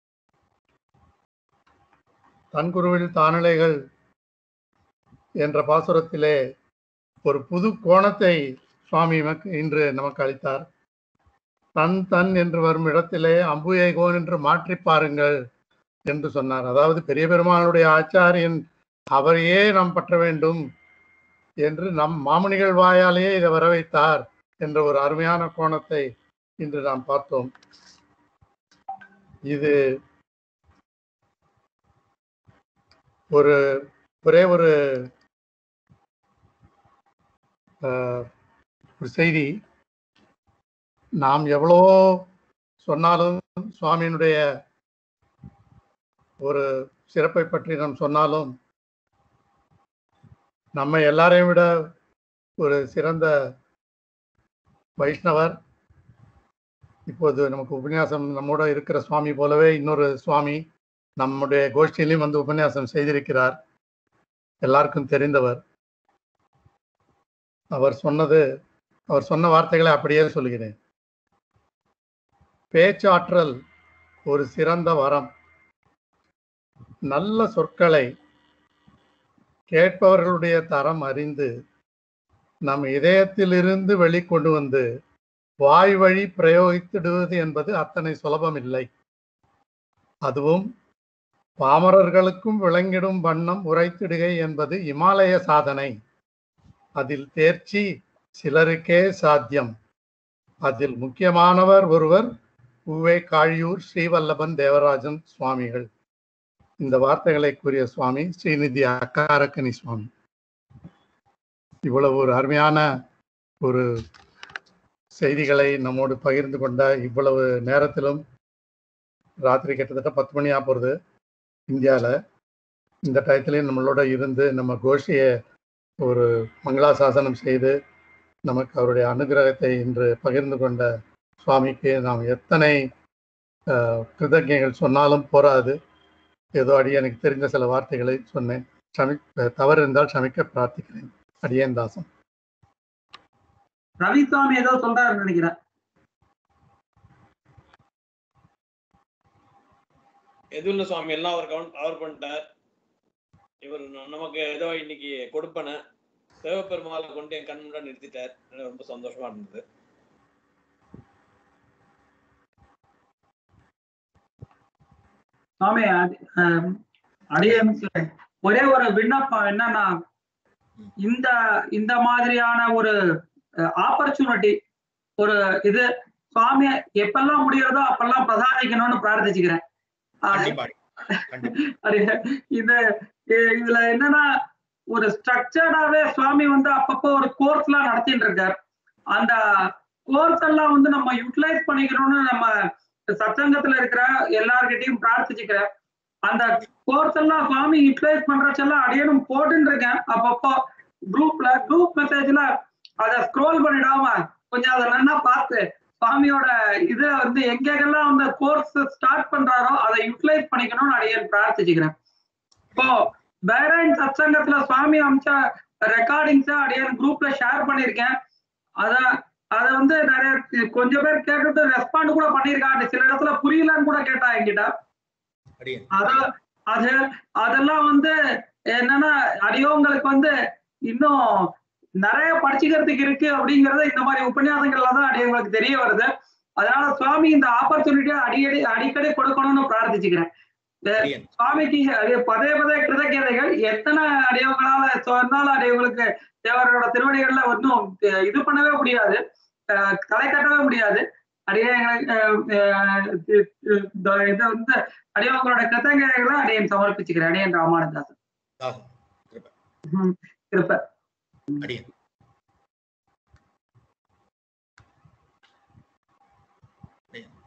தன்குருவில் தானிலைகள் என்ற பாசுரத்திலே ஒரு புது கோணத்தை சுவாமி நமக்கு இன்று நமக்கு அளித்தார் தன் தன் என்று வரும் இடத்திலே அம்புயை கோன் என்று மாற்றி பாருங்கள் என்று சொன்னார் அதாவது பெரிய பெருமானுடைய ஆச்சாரியன் அவரையே நாம் பற்ற வேண்டும் என்று நம் மாமுனிகள் வாயாலேயே இதை வர வைத்தார் என்ற ஒரு அருமையான கோணத்தை இன்று நாம் பார்த்தோம் இது ஒரு ஒரே ஒரு ஆஹ், ஒரு செய்தி நாம் எவ்வளவோ சொன்னாலும் சுவாமியினுடைய ஒரு சிறப்பை பற்றி நாம் சொன்னாலும் நம்ம எல்லாரையும் விட ஒரு சிறந்த வைஷ்ணவர் இப்போது நமக்கு உபன்யாசம் நம்மோட இருக்கிற சுவாமி போலவே இன்னொரு சுவாமி நம்முடைய கோஷ்டியிலையும் வந்து உபன்யாசம் செய்திருக்கிறார் எல்லாருக்கும் தெரிந்தவர் அவர் சொன்னது அவர் சொன்ன வார்த்தைகளை அப்படியே சொல்கிறேன் பேச்சாற்றல் ஒரு சிறந்த வரம் நல்ல சொற்களை கேட்பவர்களுடைய தரம் அறிந்து நம் இதயத்திலிருந்து வெளிக்கொண்டு வந்து வாய் வழி பிரயோகித்திடுவது என்பது அத்தனை சுலபமில்லை அதுவும் பாமரர்களுக்கும் விளங்கிடும் வண்ணம் உரைத்திடுகை என்பது இமாலய சாதனை அதில் தேர்ச்சி சிலருக்கே சாத்தியம் அதில் முக்கியமானவர் ஒருவர் உவே காழியூர் ஸ்ரீவல்லபன் தேவராஜன் சுவாமிகள் இந்த வார்த்தைகளை கூறிய சுவாமி ஸ்ரீநிதி அக்காரக்கனி சுவாமி இவ்வளவு ஒரு அருமையான ஒரு செய்திகளை நம்மோடு பகிர்ந்து கொண்ட இவ்வளவு நேரத்திலும் ராத்திரி கிட்டத்தட்ட பத்து மணி ஆக போகிறது இந்தியாவில் இந்த டயத்துலேயும் நம்மளோட இருந்து நம்ம கோஷியை ஒரு மங்களாசாசனம் செய்து நமக்கு அவருடைய அனுகிரகத்தை இன்று பகிர்ந்து கொண்ட சுவாமிக்கு நாம் எத்தனை அஹ், கிருதஜைகள் சொன்னாலும் போராது ஏதோ அடி எனக்கு தெரிந்த சில வார்த்தைகளை சொன்னேன் க்ஷமி தவறு இருந்தால் க்ஷமிக்க பிரார்த்திக்கிறேன் அடியேன் தாசன் ரவிசாமி ஏதோ சொல்றாருன்னு நினைக்கிறேன் எதுவும் இல்லை சுவாமி எல்லாம் அவர் கவுன் கவர் பண்ணிட்டார் இவர் ந- நமக்கு ஏதோ இன்னைக்கு கொடுப்பன சிவபெருமாளை கொண்டு என் கண் முன்னாடி நிறுத்திட்டார் எனக்கு ரொம்ப சந்தோஷமா இருந்தது சுவாமி அது- ஆம், அடியனுக்கு ஒரே ஒரு விண்ணப்பம் என்னன்னா இந்த இந்த மாதிரியான ஒரு ஆப்பர்ச்சுனிட்டி ஒரு இது சுவாமி எப்பெல்லாம் முடியறதோ அப்பெல்லாம் பிரசாதிக்கணும்னு பிரார்த்திச்சுக்கிறேன் ஆஹ், கண்டிப்பா கண்டிப்பா அது இது இ- இதுல என்னன்னா ஒரு ஸ்ட்ரக்சர்டாவே சுவாமி வந்து அப்பப்போ ஒரு கோர்ஸ் எல்லாம் நடத்திட்டு இருக்கார் அந்த கோர்ஸ் எல்லாம் வந்து நம்ம யூட்டிலைஸ் பண்ணிக்கணும்னு நம்ம சத்சங்கத்துல இருக்கிற எல்லார்கிட்டயும் பிரார்த்திச்சுக்கிறேன் அந்த கோர்ஸ் எல்லாம் சுவாமி யூட்டிலைஸ் பண்றச்செல்லாம் அடியனும் போட்டுன்னு இருக்கேன் அப்பப்போ குரூப்ல குரூப் மெசேஜ்ல அதை ஸ்க்ரோல் பண்ணிடாம கொஞ்சம் அதை நல்லா பார்த்து சுவாமியோட இது வந்து எங்கெங்கெல்லாம் அந்த கோர்ஸ் ஸ்டார்ட் பண்றாரோ அதை யூட்டிலைஸ் பண்ணிக்கணும்னு அடியேன் பிரார்த்திச்சுக்கிறேன் இப்போ பேரன் சத்சங்கத்துல சுவாமி அமிச்ச ரெக்கார்டிங்ஸ் அடியேன் குரூப்ல ஷேர் பண்ணிருக்கேன் அத அத வந்து நிறைய கொஞ்சம் பேர் கேட்டுட்டு ரெஸ்பாண்ட் கூட பண்ணிருக்காங்க சில இடத்துல புரியலன்னு கூட கேட்டா என்கிட்ட அடியேன் அத அது அதெல்லாம் வந்து என்னன்னா அடியோங்களுக்கு வந்து இன்னும் நிறைய படிச்சுக்கிறதுக்கு இருக்கு அப்படிங்கறத இந்த மாதிரி உபன்யாசங்கள்ல தான் அடியவங்களுக்கு தெரிய வருது அதனால சுவாமி இந்த ஆப்பர்ச்சுனிட்டியை அடிக்கடி அடிக்கடி கொடுக்கணும்னு பிரார்த்திச்சுக்கிறேன் அடியேன் சுவாமிக்கு அடி- பதே பதே கிருதகீதைகள் எத்தனை அடியவங்களால சொன்னாலும் அடியவங்களுக்கு தேவரோட திருவடிகள்ல ஒன்றும் அஹ், இது பண்ணவே முடியாது அஹ், தலை கட்டவே முடியாது அடியே இதை வந்து அடியவங்களோட கிருதகீதைகளை அடியன் சமர்ப்பிச்சுக்கிறேன் அடியன் ராமானுதாசன் தாசன் கிருபை. ம், கிருப்பை அடியேன் அடியேன்